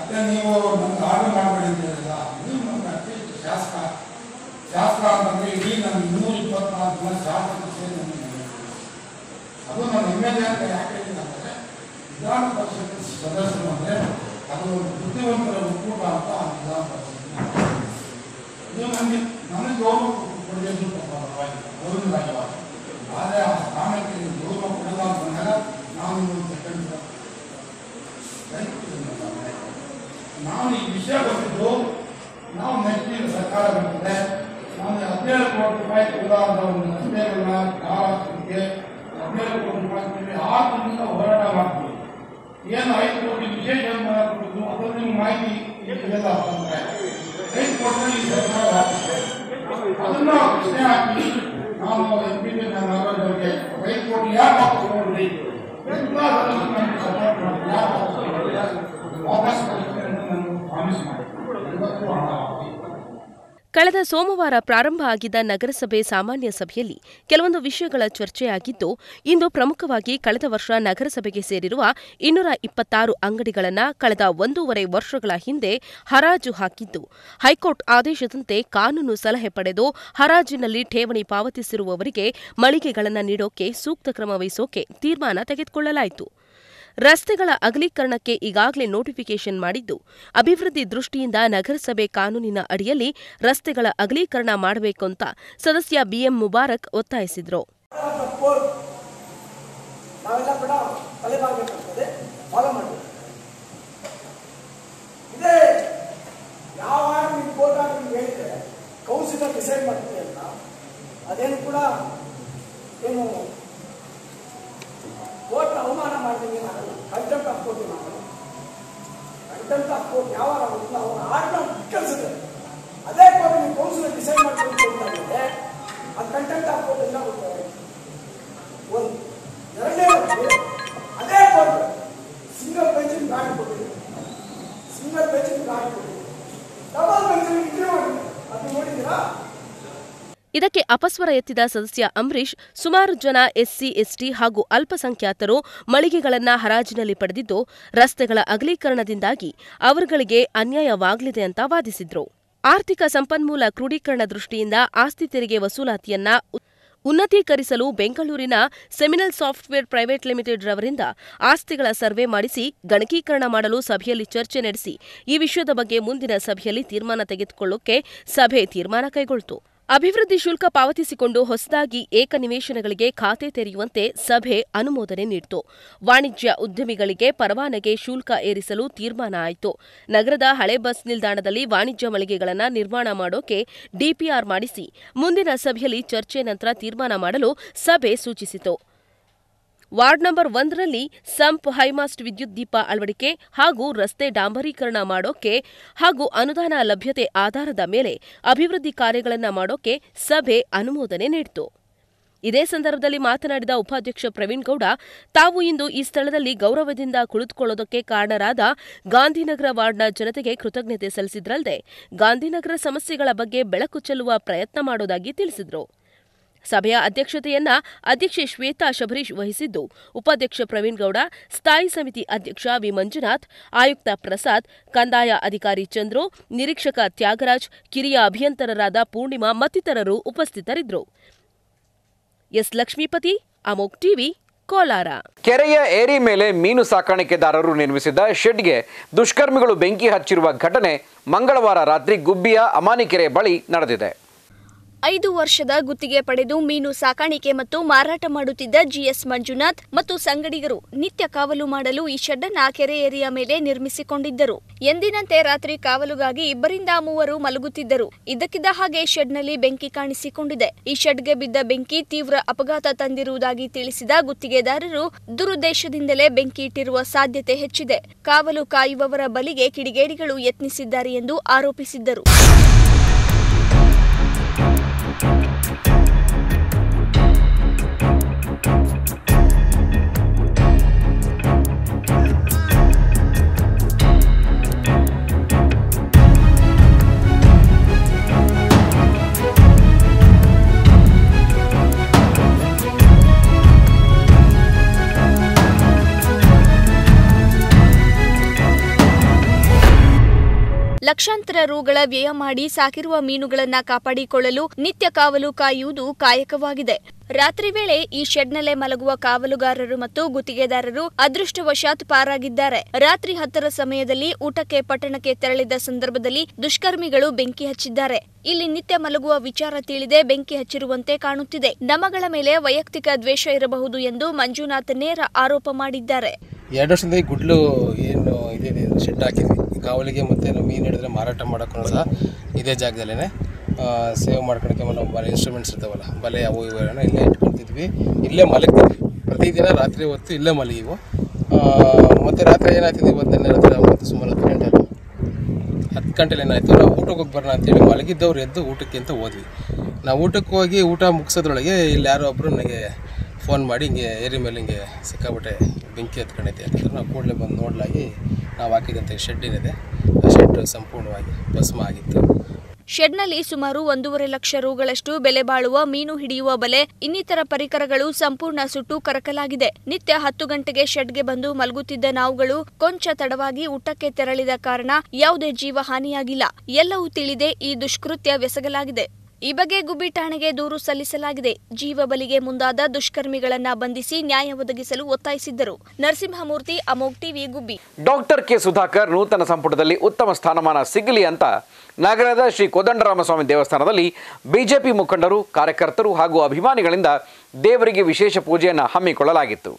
ಮತ್ತೆ ನೀವು ನಮ್ಗೆ ಆರ್ಡರ್ ಮಾಡಬೇಡಿ ಅಂತ ಹೇಳಿಲ್ಲ ನೀವು ನಮ್ಗೆ ಅಟ್ಲೀಸ್ಟ್ ಶಾಸಕ ಶಾಸಕ ಅಂತಂದ್ರೆ ಇಡೀ ನನ್ನ ನೂರ ಇಪ್ಪತ್ನಾಲ್ಕು ಜನ ಶಾಸಕರು ಸೇರಿ ನಮಗೆ ಅದು ನನ್ನ ಎಮ್ ಎಲ್ ಎ ಅಂತ ಯಾಕೆ ಹೇಳಿಲ್ಲ ಅಂದರೆ ವಿಧಾನ ಪರಿಷತ್ ಸದಸ್ಯರು ಅಂದರೆ ಅದು ಒಂದು ಬುದ್ಧಿವಂತರ ಒಕ್ಕೂಟ ಅಂತ ಆ ವಿಧಾನ ಪರಿಷತ್ ಇದು ನನಗೆ ನನಗೆ ಗೌರವ ಕೊಡಬೇಕು ಗೌರವವಾಗಿಲ್ಲ ಆದರೆ ಆ ಸ್ಥಾನಕ್ಕೆ ನೀವು ಗೌರವ ಕೊಡಲ್ಲ ಅಂತಂದಾಗ ನಾನು ಒಂದು ಸೆಕೆಂಡ್ ನಾವು ಈ ವಿಷಯ ಬಂದಿದ್ದು ನಾವು ನೆಚ್ಚಿನ ಸರ್ಕಾರ ಬರ್ತದೆ ನಾವು ಹದಿನೇಳು ಕೋಟಿ ರೂಪಾಯಿ ಉದಾಹರಣೆ ಒಂದು ರಸ್ತೆಗಳನ್ನ ಕಾಲಾಸ್ತಿಗೆ ಹದಿನೇಳು ಕೋಟಿ ರೂಪಾಯಿ ಕೊಟ್ಟು ಆ ತಿಂಗಳಿಂದ ಹೋರಾಟ ಮಾಡ್ತೀವಿ ಏನು ಐದು ಕೋಟಿ ವಿಶೇಷ ಅನುದಾನ ಕೊಟ್ಟಿದ್ದು ಅದರ ನಿಮ್ಗೆ ಮಾಹಿತಿ ಇಲ್ಲ ಅಂತಂದ್ರೆ ಐದು ಕೋಟಿ ಈ ಸರ್ಕಾರ ಹಾಕಿದೆ. ಅದನ್ನ ಪ್ರಶ್ನೆ ಹಾಕಿ ನಾವು ಎಂ ಪಿ ನಗರದವರಿಗೆ ಐದು ಕೋಟಿ ಯಾಕೆ ವಾಪಸ್ ಕೊಡ್ರಿ ಎಲ್ಲ ಅದನ್ನು ನಮ್ಗೆ ಸಪೋರ್ಟ್ ಮಾಡಿ ಯಾಕೆ ವಾಪಸ್ ಕೊಡ್ರಿ? ವಾಪಸ್ ಕೊಡ್ತೀನಿ ಅಂತ ನಾನು ಪ್ರಾಮಿಸ್ ಮಾಡಿ ಇವತ್ತು ಹಣ ಹಾಕಿ ಕಳೆದ ಸೋಮವಾರ ಪ್ರಾರಂಭ ಆಗಿದ್ದ ನಗರಸಭೆ ಸಾಮಾನ್ಯ ಸಭೆಯಲ್ಲಿ ಕೆಲವೊಂದು ವಿಷಯಗಳ ಚರ್ಚೆಯಾಗಿದ್ದು ಇಂದು ಪ್ರಮುಖವಾಗಿ ಕಳೆದ ವರ್ಷ ನಗರಸಭೆಗೆ ಸೇರಿರುವ ಇನ್ನೂರ ಇಪ್ಪತ್ತಾರು ಅಂಗಡಿಗಳನ್ನು ಕಳೆದ ಒಂದೂವರೆ ವರ್ಷಗಳ ಹಿಂದೆ ಹರಾಜು ಹಾಕಿದ್ದು ಹೈಕೋರ್ಟ್ ಆದೇಶದಂತೆ ಕಾನೂನು ಸಲಹೆ ಪಡೆದು ಹರಾಜಿನಲ್ಲಿ ಠೇವಣಿ ಪಾವತಿಸಿರುವವರಿಗೆ ಮಳಿಗೆಗಳನ್ನು ನೀಡೋಕೆ ಸೂಕ್ತ ಕ್ರಮ ವಹಿಸೋಕೆ ತೀರ್ಮಾನ ತೆಗೆದುಕೊಳ್ಳಲಾಯಿತು ರಸ್ತೆಗಳ ಅಗಲೀಕರಣಕ್ಕೆ ಈಗಾಗಲೇ ನೋಟಿಫಿಕೇಷನ್ ಮಾಡಿದ್ದು ಅಭಿವೃದ್ಧಿ ದೃಷ್ಟಿಯಿಂದ ನಗರಸಭೆ ಕಾನೂನಿನ ಅಡಿಯಲ್ಲಿ ರಸ್ತೆಗಳ ಅಗಲೀಕರಣ ಮಾಡಬೇಕು ಅಂತ ಸದಸ್ಯ ಬಿಎಂ ಮುಬಾರಕ್ ಒತ್ತಾಯಿಸಿದ್ರು ಕೋರ್ಟ್ ನಾವೆಲ್ಲ ಕೂಡ ತಲೆಬಾಗಬೇಕಾಗ್ತದೆ ಫಾಲೋ ಮಾಡಬೇಕು ಇದೇ ಯಾವ ನಿಮ್ಮ ಕೋರ್ಟ್ ನಿಮ್ಗೆ ಹೇಳಿದ್ರೆ ಕೌನ್ಸಿಲರ್ ಡಿಸೈಡ್ ಮಾಡ್ತೀವಿ ಅಂತ ಅದೇನು ಕೂಡ ಏನು ಕೋರ್ಟ್ನ ಅವಮಾನ ಮಾಡ್ತೀವಿ ಮಾಡಲ್ಲ ಕಂಟೆಂಟ್ ಆಫ್ ಕೋರ್ಟ್ ಮಾಡಲ್ಲ ಕಂಟೆಂಟ್ ಆಫ್ ಕೋರ್ಟ್ ಯಾವಾಗ ಆಗುತ್ತೋ ಅವ್ರ ಆರ್ಡ್ನ ಕಳಿಸುತ್ತೆ ಅದೇ ಕೋರ್ಟ್ ನೀವು ಕೌನ್ಸಿಲರ್ ಡಿಸೈಡ್ ಮಾಡ್ಕೊಂಡು ಅಂತ ಅದು ಕಂಟೆಂಟ್ ಆಫ್ ಕೋರ್ಟ್ ಎಲ್ಲ ಹೋಗ್ತದೆ ಒಂದು ಎರಡನೇ ಅದೇ ಕೋರ್ಟ್ ಸಿಂಗಲ್ ಬೆಂಚಿನ ಗಾಡಿ ಕೊಟ್ಟಿದೆ ಸಿಂಗಲ್ ಬೆಂಚಿನ ಗಾಡಿ ಕೊಟ್ಟಿದೆ ಡಬಲ್ ಬೆಂಚಿನ ಇದ್ರೆ ಮಾಡಿ ಅದು ನೋಡಿದ್ದೀರಾ ಇದಕ್ಕೆ ಅಪಸ್ವರ ಎತ್ತಿದ ಸದಸ್ಯ ಅಂಬರೀಶ್ ಸುಮಾರು ಜನ ಎಸ್ಸಿ ಎಸ್ಟಿ ಹಾಗೂ ಅಲ್ಪಸಂಖ್ಯಾತರು ಮಳಿಗೆಗಳನ್ನ ಹರಾಜಿನಲ್ಲಿ ಪಡೆದಿದ್ದು ರಸ್ತೆಗಳ ಅಗಲೀಕರಣದಿಂದಾಗಿ ಅವರುಗಳಿಗೆ ಅನ್ಯಾಯವಾಗಲಿದೆ ಅಂತ ವಾದಿಸಿದ್ರು ಆರ್ಥಿಕ ಸಂಪನ್ಮೂಲ ಕ್ರೋಢೀಕರಣ ದೃಷ್ಟಿಯಿಂದ ಆಸ್ತಿ ತೆರಿಗೆ ವಸೂಲಾತಿಯನ್ನ ಉ- ಉನ್ನತೀಕರಿಸಲು ಬೆಂಗಳೂರಿನ ಸೆಮಿನಲ್ ಸಾಫ್ಟ್ವೇರ್ ಪ್ರೈವೇಟ್ ಲಿಮಿಟೆಡ್ ರವರಿಂದ ಆಸ್ತಿಗಳ ಸರ್ವೆ ಮಾಡಿಸಿ ಗಣಕೀಕರಣ ಮಾಡಲು ಸಭೆಯಲ್ಲಿ ಚರ್ಚೆ ನಡೆಸಿ ಈ ವಿಷಯದ ಬಗ್ಗೆ ಮುಂದಿನ ಸಭೆಯಲ್ಲಿ ತೀರ್ಮಾನ ತೆಗೆದುಕೊಳ್ಳೋಕೆ ಸಭೆ ತೀರ್ಮಾನ ಕೈಗೊಳ್ತು ಅಭಿವೃದ್ಧಿ ಶುಲ್ಕ ಪಾವತಿಸಿಕೊಂಡು ಹೊಸದಾಗಿ ಏಕನಿವೇಶನಗಳಿಗೆ ಖಾತೆ ತೆರೆಯುವಂತೆ ಸಭೆ ಅನುಮೋದನೆ ನೀಡಿತು ವಾಣಿಜ್ಯ ಉದ್ಯಮಿಗಳಿಗೆ ಪರವಾನಗಿ ಶುಲ್ಕ ಏರಿಸಲು ತೀರ್ಮಾನ ಆಯಿತು ನಗರದ ಹಳೆ ಬಸ್ ನಿಲ್ದಾಣದಲ್ಲಿ ವಾಣಿಜ್ಯ ಮಳಿಗೆಗಳನ್ನು ನಿರ್ಮಾಣ ಮಾಡೋಕೆ ಡಿಪಿಆರ್ ಮಾಡಿಸಿ ಮುಂದಿನ ಸಭೆಯಲ್ಲಿ ಚರ್ಚೆ ನಂತರ ತೀರ್ಮಾನ ಮಾಡಲು ಸಭೆ ಸೂಚಿಸಿತು ವಾರ್ಡ್ ನಂಬರ್ ಒಂದರಲ್ಲಿ ಸಂಪ್ ಹೈಮಾಸ್ಟ್ ವಿದ್ಯುತ್ ದೀಪ ಅಳವಡಿಕೆ ಹಾಗೂ ರಸ್ತೆ ಡಾಂಬರೀಕರಣ ಮಾಡೋಕೆ ಹಾಗೂ ಅನುದಾನ ಲಭ್ಯತೆ ಆಧಾರದ ಮೇಲೆ ಅಭಿವೃದ್ಧಿ ಕಾರ್ಯಗಳನ್ನು ಮಾಡೋಕೆ ಸಭೆ ಅನುಮೋದನೆ ನೀಡಿತು ಇದೇ ಸಂದರ್ಭದಲ್ಲಿ ಮಾತನಾಡಿದ ಉಪಾಧ್ಯಕ್ಷ ಪ್ರವೀಣ್ ಗೌಡ ತಾವು ಇಂದು ಈ ಸ್ಥಳದಲ್ಲಿ ಗೌರವದಿಂದ ಕುಳಿತುಕೊಳ್ಳೋದಕ್ಕೆ ಕಾರಣರಾದ ಗಾಂಧಿನಗರ ವಾರ್ಡ್ನ ಜನತೆಗೆ ಕೃತಜ್ಞತೆ ಸಲ್ಲಿಸಿದ್ರಲ್ಲದೆ ಗಾಂಧಿನಗರ ಸಮಸ್ಯೆಗಳ ಬಗ್ಗೆ ಬೆಳಕು ಚೆಲ್ಲುವ ಪ್ರಯತ್ನ ಮಾಡೋದಾಗಿ ತಿಳಿಸಿದರು ಸಭೆಯ ಅಧ್ಯಕ್ಷತೆಯನ್ನ ಅಧ್ಯಕ್ಷೆ ಶ್ವೇತಾ ಶಬರೀಶ್ ವಹಿಸಿದ್ದು ಉಪಾಧ್ಯಕ್ಷ ಪ್ರವೀಣ್ ಗೌಡ ಸ್ಥಾಯಿ ಸಮಿತಿ ಅಧ್ಯಕ್ಷ ವಿ ಮಂಜುನಾಥ್ ಆಯುಕ್ತ ಪ್ರಸಾದ್ ಕಂದಾಯ ಅಧಿಕಾರಿ ಚಂದ್ರು ನಿರೀಕ್ಷಕ ತ್ಯಾಗರಾಜ್ ಕಿರಿಯ ಅಭಿಯಂತರರಾದ ಪೂರ್ಣಿಮಾ ಮತ್ತಿತರರು ಉಪಸ್ಥಿತರಿದ್ದರು ಎಸ್ ಲಕ್ಷ್ಮೀಪತಿ ಅಮೋಕ್ ಟಿವಿ ಕೋಲಾರ ಕೆರೆಯ ಏರಿ ಮೇಲೆ ಮೀನು ಸಾಕಾಣಿಕೆದಾರರು ನಿರ್ಮಿಸಿದ್ದ ಶೆಡ್ಗೆ ದುಷ್ಕರ್ಮಿಗಳು ಬೆಂಕಿ ಹಚ್ಚಿರುವ ಘಟನೆ ಮಂಗಳವಾರ ರಾತ್ರಿ ಗುಬ್ಬಿಯ ಅಮಾನಿಕೆರೆ ಬಳಿ ನಡೆದಿದೆ ಐದು ವರ್ಷದ ಗುತ್ತಿಗೆ ಪಡೆದು ಮೀನು ಸಾಕಾಣಿಕೆ ಮತ್ತು ಮಾರಾಟ ಮಾಡುತ್ತಿದ್ದ ಜಿಎಸ್ ಮಂಜುನಾಥ್ ಮತ್ತು ಸಂಗಡಿಗರು ನಿತ್ಯ ಕಾವಲು ಮಾಡಲು ಈ ಶೆಡ್ ಅನ್ನ ಕೆರೆ ಏರಿಯ ಮೇಲೆ ನಿರ್ಮಿಸಿಕೊಂಡಿದ್ದರು ಎಂದಿನಂತೆ ರಾತ್ರಿ ಕಾವಲುಗಾಗಿ ಇಬ್ಬರಿಂದ ಮೂವರು ಮಲಗುತ್ತಿದ್ದರು ಇದ್ದಕ್ಕಿದ್ದ ಹಾಗೆ ಶೆಡ್ನಲ್ಲಿ ಬೆಂಕಿ ಕಾಣಿಸಿಕೊಂಡಿದೆ ಈ ಶೆಡ್ಗೆ ಬಿದ್ದ ಬೆಂಕಿ ತೀವ್ರ ಅಪಘಾತ ತಂದಿರುವುದಾಗಿ ತಿಳಿಸಿದ ಗುತ್ತಿಗೆದಾರರು ದುರುದ್ದೇಶದಿಂದಲೇ ಬೆಂಕಿ ಇಟ್ಟಿರುವ ಸಾಧ್ಯತೆ ಹೆಚ್ಚಿದೆ ಕಾವಲು ಕಾಯುವವರ ಬಲಿಗೆ ಕಿಡಿಗೇಡಿಗಳು ಯತ್ನಿಸಿದ್ದಾರೆ ಎಂದು ಆರೋಪಿಸಿದ್ದರು ಲಕ್ಷಾಂತರ ರುಗಳ ವ್ಯಯ ಮಾಡಿ ಸಾಕಿರುವ ಮೀನುಗಳನ್ನ ಕಾಪಾಡಿಕೊಳ್ಳಲು ನಿತ್ಯ ಕಾವಲು ಕಾಯುವುದು ಕಾಯಕವಾಗಿದೆ ರಾತ್ರಿ ವೇಳೆ ಈ ಶೆಡ್ನಲ್ಲೇ ಮಲಗುವ ಕಾವಲುಗಾರರು ಮತ್ತು ಗುತ್ತಿಗೆದಾರರು ಅದೃಷ್ಟವಶಾತ್ ಪಾರಾಗಿದ್ದಾರೆ ರಾತ್ರಿ ಹತ್ತರ ಸಮಯದಲ್ಲಿ ಊಟಕ್ಕೆ ಪಟ್ಟಣಕ್ಕೆ ತೆರಳಿದ ಸಂದರ್ಭದಲ್ಲಿ ದುಷ್ಕರ್ಮಿಗಳು ಬೆಂಕಿ ಹಚ್ಚಿದ್ದಾರೆ ಇಲ್ಲಿ ನಿತ್ಯ ಮಲಗುವ ವಿಚಾರ ತಿಳಿದೇ ಬೆಂಕಿ ಹಚ್ಚಿರುವಂತೆ ಕಾಣುತ್ತಿದೆ ನಮಗಳ ಮೇಲೆ ವೈಯಕ್ತಿಕ ದ್ವೇಷ ಇರಬಹುದು ಎಂದು ಮಂಜುನಾಥ್ ನೇರ ಆರೋಪ ಮಾಡಿದ್ದಾರೆ ಎರಡು ವರ್ಷದಿಂದ ಈ ಗುಡ್ಲು ಏನು ಇದೆ ಶೆಡ್ ಹಾಕಿದ್ವಿ ಕಾವಲಿಗೆ ಮತ್ತು ನಾವು ಮೀನು ಹಿಡಿದ್ರೆ ಮಾರಾಟ ಮಾಡೋಕ್ಕೂ ಸಹ ಇದೇ ಜಾಗದಲ್ಲೇ ಸೇವ್ ಮಾಡ್ಕೊಳಕ್ಕೆ ನಾವು ಬಲೆ ಇನ್ಸ್ಟ್ರೂಮೆಂಟ್ಸ್ ಇರ್ತಾವಲ್ಲ ಬಲೆ ಅವು ಇವು ಏನೋ ಇಲ್ಲೇ ಇಟ್ಕೊಳ್ತಿದ್ವಿ ಇಲ್ಲೇ ಮಲಗ್ತಿದ್ವಿ ಪ್ರತಿದಿನ ರಾತ್ರಿ ಹೊತ್ತು ಇಲ್ಲೇ ಮಲಗಿವು ಮತ್ತು ರಾತ್ರಿ ಏನಾಗ್ತಿದೆ ಇವತ್ತನೇ ರಾತ್ರಿ ಮತ್ತು ಸುಮಾರು ಹತ್ತು ಗಂಟೆ ಅಲ್ಲ ಹತ್ತು ಗಂಟೆಲಿ ಏನಾಯಿತು ನಾವು ಊಟಕ್ಕೆ ಹೋಗಿ ಬರೋಣ ಅಂತೇಳಿ ಮಲಗಿದ್ದವ್ರು ಎದ್ದು ಊಟಕ್ಕೆ ಅಂತ ಹೋದ್ವಿ ನಾವು ಊಟಕ್ಕೆ ಹೋಗಿ ಊಟ ಮುಗಿಸೋದ್ರೊಳಗೆ ಇಲ್ಲಿ ಯಾರೋ ಒಬ್ಬರು ನನಗೆ ಫೋನ್ ಮಾಡಿ ಹಿಂಗೆ ಏರಿ ಮೇಲೆ ಹಿಂಗೆ ಸಿಕ್ಕಾಬಿಟ್ಟೆ ಬೆಂಕಿ ಹತ್ಕೊಂಡೈತೆ ಅಂತಂದ್ರೆ ನಾವು ಕೂಡಲೇ ಬಂದು ನೋಡ್ಲಾಗಿ ನಾವು ಹಾಕಿದಂಥ ಶೆಡ್ ಏನಿದೆ ಆ ಶೆಡ್ ಸಂಪೂರ್ಣವಾಗಿ ಭಸ್ಮ ಆಗಿತ್ತು ಶೆಡ್ನಲ್ಲಿ ಸುಮಾರು ಒಂದೂವರೆ ಲಕ್ಷ ರುಗಳಷ್ಟು ಬೆಲೆ ಬಾಳುವ ಮೀನು ಹಿಡಿಯುವ ಬಲೆ ಇನ್ನಿತರ ಪರಿಕರಗಳು ಸಂಪೂರ್ಣ ಸುಟ್ಟು ಕರಕಲಾಗಿದೆ ನಿತ್ಯ ಹತ್ತು ಗಂಟೆಗೆ ಶೆಡ್ಗೆ ಬಂದು ಮಲಗುತ್ತಿದ್ದ ನಾವುಗಳು ಕೊಂಚ ತಡವಾಗಿ ಊಟಕ್ಕೆ ತೆರಳಿದ ಕಾರಣ ಯಾವುದೇ ಜೀವ ಹಾನಿಯಾಗಿಲ್ಲ ಎಲ್ಲವೂ ತಿಳಿದೇ ಈ ದುಷ್ಕೃತ್ಯ ಬೆಸಗಲಾಗಿದೆ ಈ ಬಗ್ಗೆ ಗುಬ್ಬಿ ಠಾಣೆಗೆ ದೂರು ಸಲ್ಲಿಸಲಾಗಿದೆ ಜೀವ ಬಲಿಗೆ ಮುಂದಾದ ದುಷ್ಕರ್ಮಿಗಳನ್ನ ಬಂಧಿಸಿ ನ್ಯಾಯ ಒದಗಿಸಲು ಒತ್ತಾಯಿಸಿದ್ದರು Narasimhamurthy Amogh TV Gubbi doctor K Sudhakar ನೂತನ ಸಂಪುಟದಲ್ಲಿ ಉತ್ತಮ ಸ್ಥಾನಮಾನ ಸಿಗಲಿ ಅಂತ ನಗರದ ಶ್ರೀ ಕೋದಂಡರಾಮಸ್ವಾಮಿ ದೇವಸ್ಥಾನದಲ್ಲಿ ಬಿಜೆಪಿ ಮುಖಂಡರು ಕಾರ್ಯಕರ್ತರು ಹಾಗೂ ಅಭಿಮಾನಿಗಳಿಂದ ದೇವರಿಗೆ ವಿಶೇಷ ಪೂಜೆಯನ್ನು ಹಮ್ಮಿಕೊಳ್ಳಲಾಗಿತ್ತು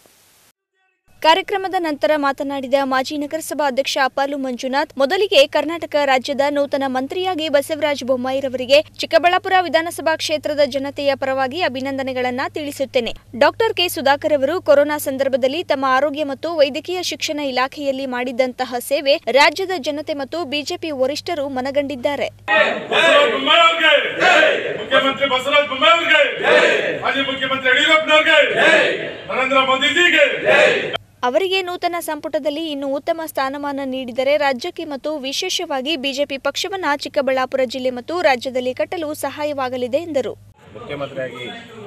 ಕಾರ್ಯಕ್ರಮದ ನಂತರ ಮಾತನಾಡಿದ ಮಾಜಿ ನಗರಸಭಾ ಅಧ್ಯಕ್ಷ ಅಪಾಲು ಮಂಜುನಾಥ್ ಮೊದಲಿಗೆ ಕರ್ನಾಟಕ ರಾಜ್ಯದ ನೂತನ ಮಂತ್ರಿಯಾಗಿ ಬಸವರಾಜ ಬೊಮ್ಮಾಯಿರವರಿಗೆ ಚಿಕ್ಕಬಳ್ಳಾಪುರ ವಿಧಾನಸಭಾ ಕ್ಷೇತ್ರದ ಜನತೆಯ ಪರವಾಗಿ ಅಭಿನಂದನೆಗಳನ್ನ ತಿಳಿಸುತ್ತೇನೆ ಡಾಕ್ಟರ್ ಕೆ ಸುಧಾಕರ್ ಅವರು ಕೊರೋನಾ ಸಂದರ್ಭದಲ್ಲಿ ತಮ್ಮ ಆರೋಗ್ಯ ಮತ್ತು ವೈದ್ಯಕೀಯ ಶಿಕ್ಷಣ ಇಲಾಖೆಯಲ್ಲಿ ಮಾಡಿದಂತಹ ಸೇವೆ ರಾಜ್ಯದ ಜನತೆ ಮತ್ತು ಬಿಜೆಪಿ ವರಿಷ್ಠರು ಮನಗಂಡಿದ್ದಾರೆ ಬಸವರಾಜ ಬೊಮ್ಮಾಯಿ ಅವ್ರಿಗೆ ಮುಖ್ಯಮಂತ್ರಿ ಬಸವರಾಜ ಬೊಮ್ಮಾಯಿ ಅವ್ರಿಗೆ ಮಾಜಿ ಮುಖ್ಯಮಂತ್ರಿ ಯಡಿಯೂರಪ್ಪನವ್ರಿಗೆ ನರೇಂದ್ರ ಮೋದಿಜಿಗೆ ಅವರಿಗೆ ನೂತನ ಸಂಪುಟದಲ್ಲಿ ಇನ್ನು ಉತ್ತಮ ಸ್ಥಾನಮಾನ ನೀಡಿದರೆ ರಾಜ್ಯಕ್ಕೆ ಮತ್ತು ವಿಶೇಷವಾಗಿ ಬಿಜೆಪಿ ಪಕ್ಷವನ್ನ ಚಿಕ್ಕಬಳ್ಳಾಪುರ ಜಿಲ್ಲೆ ಮತ್ತು ರಾಜ್ಯದಲ್ಲಿ ಕಟ್ಟಲು ಸಹಾಯವಾಗಲಿದೆ ಎಂದರು ಮುಖ್ಯಮಂತ್ರಿಯಾಗಿ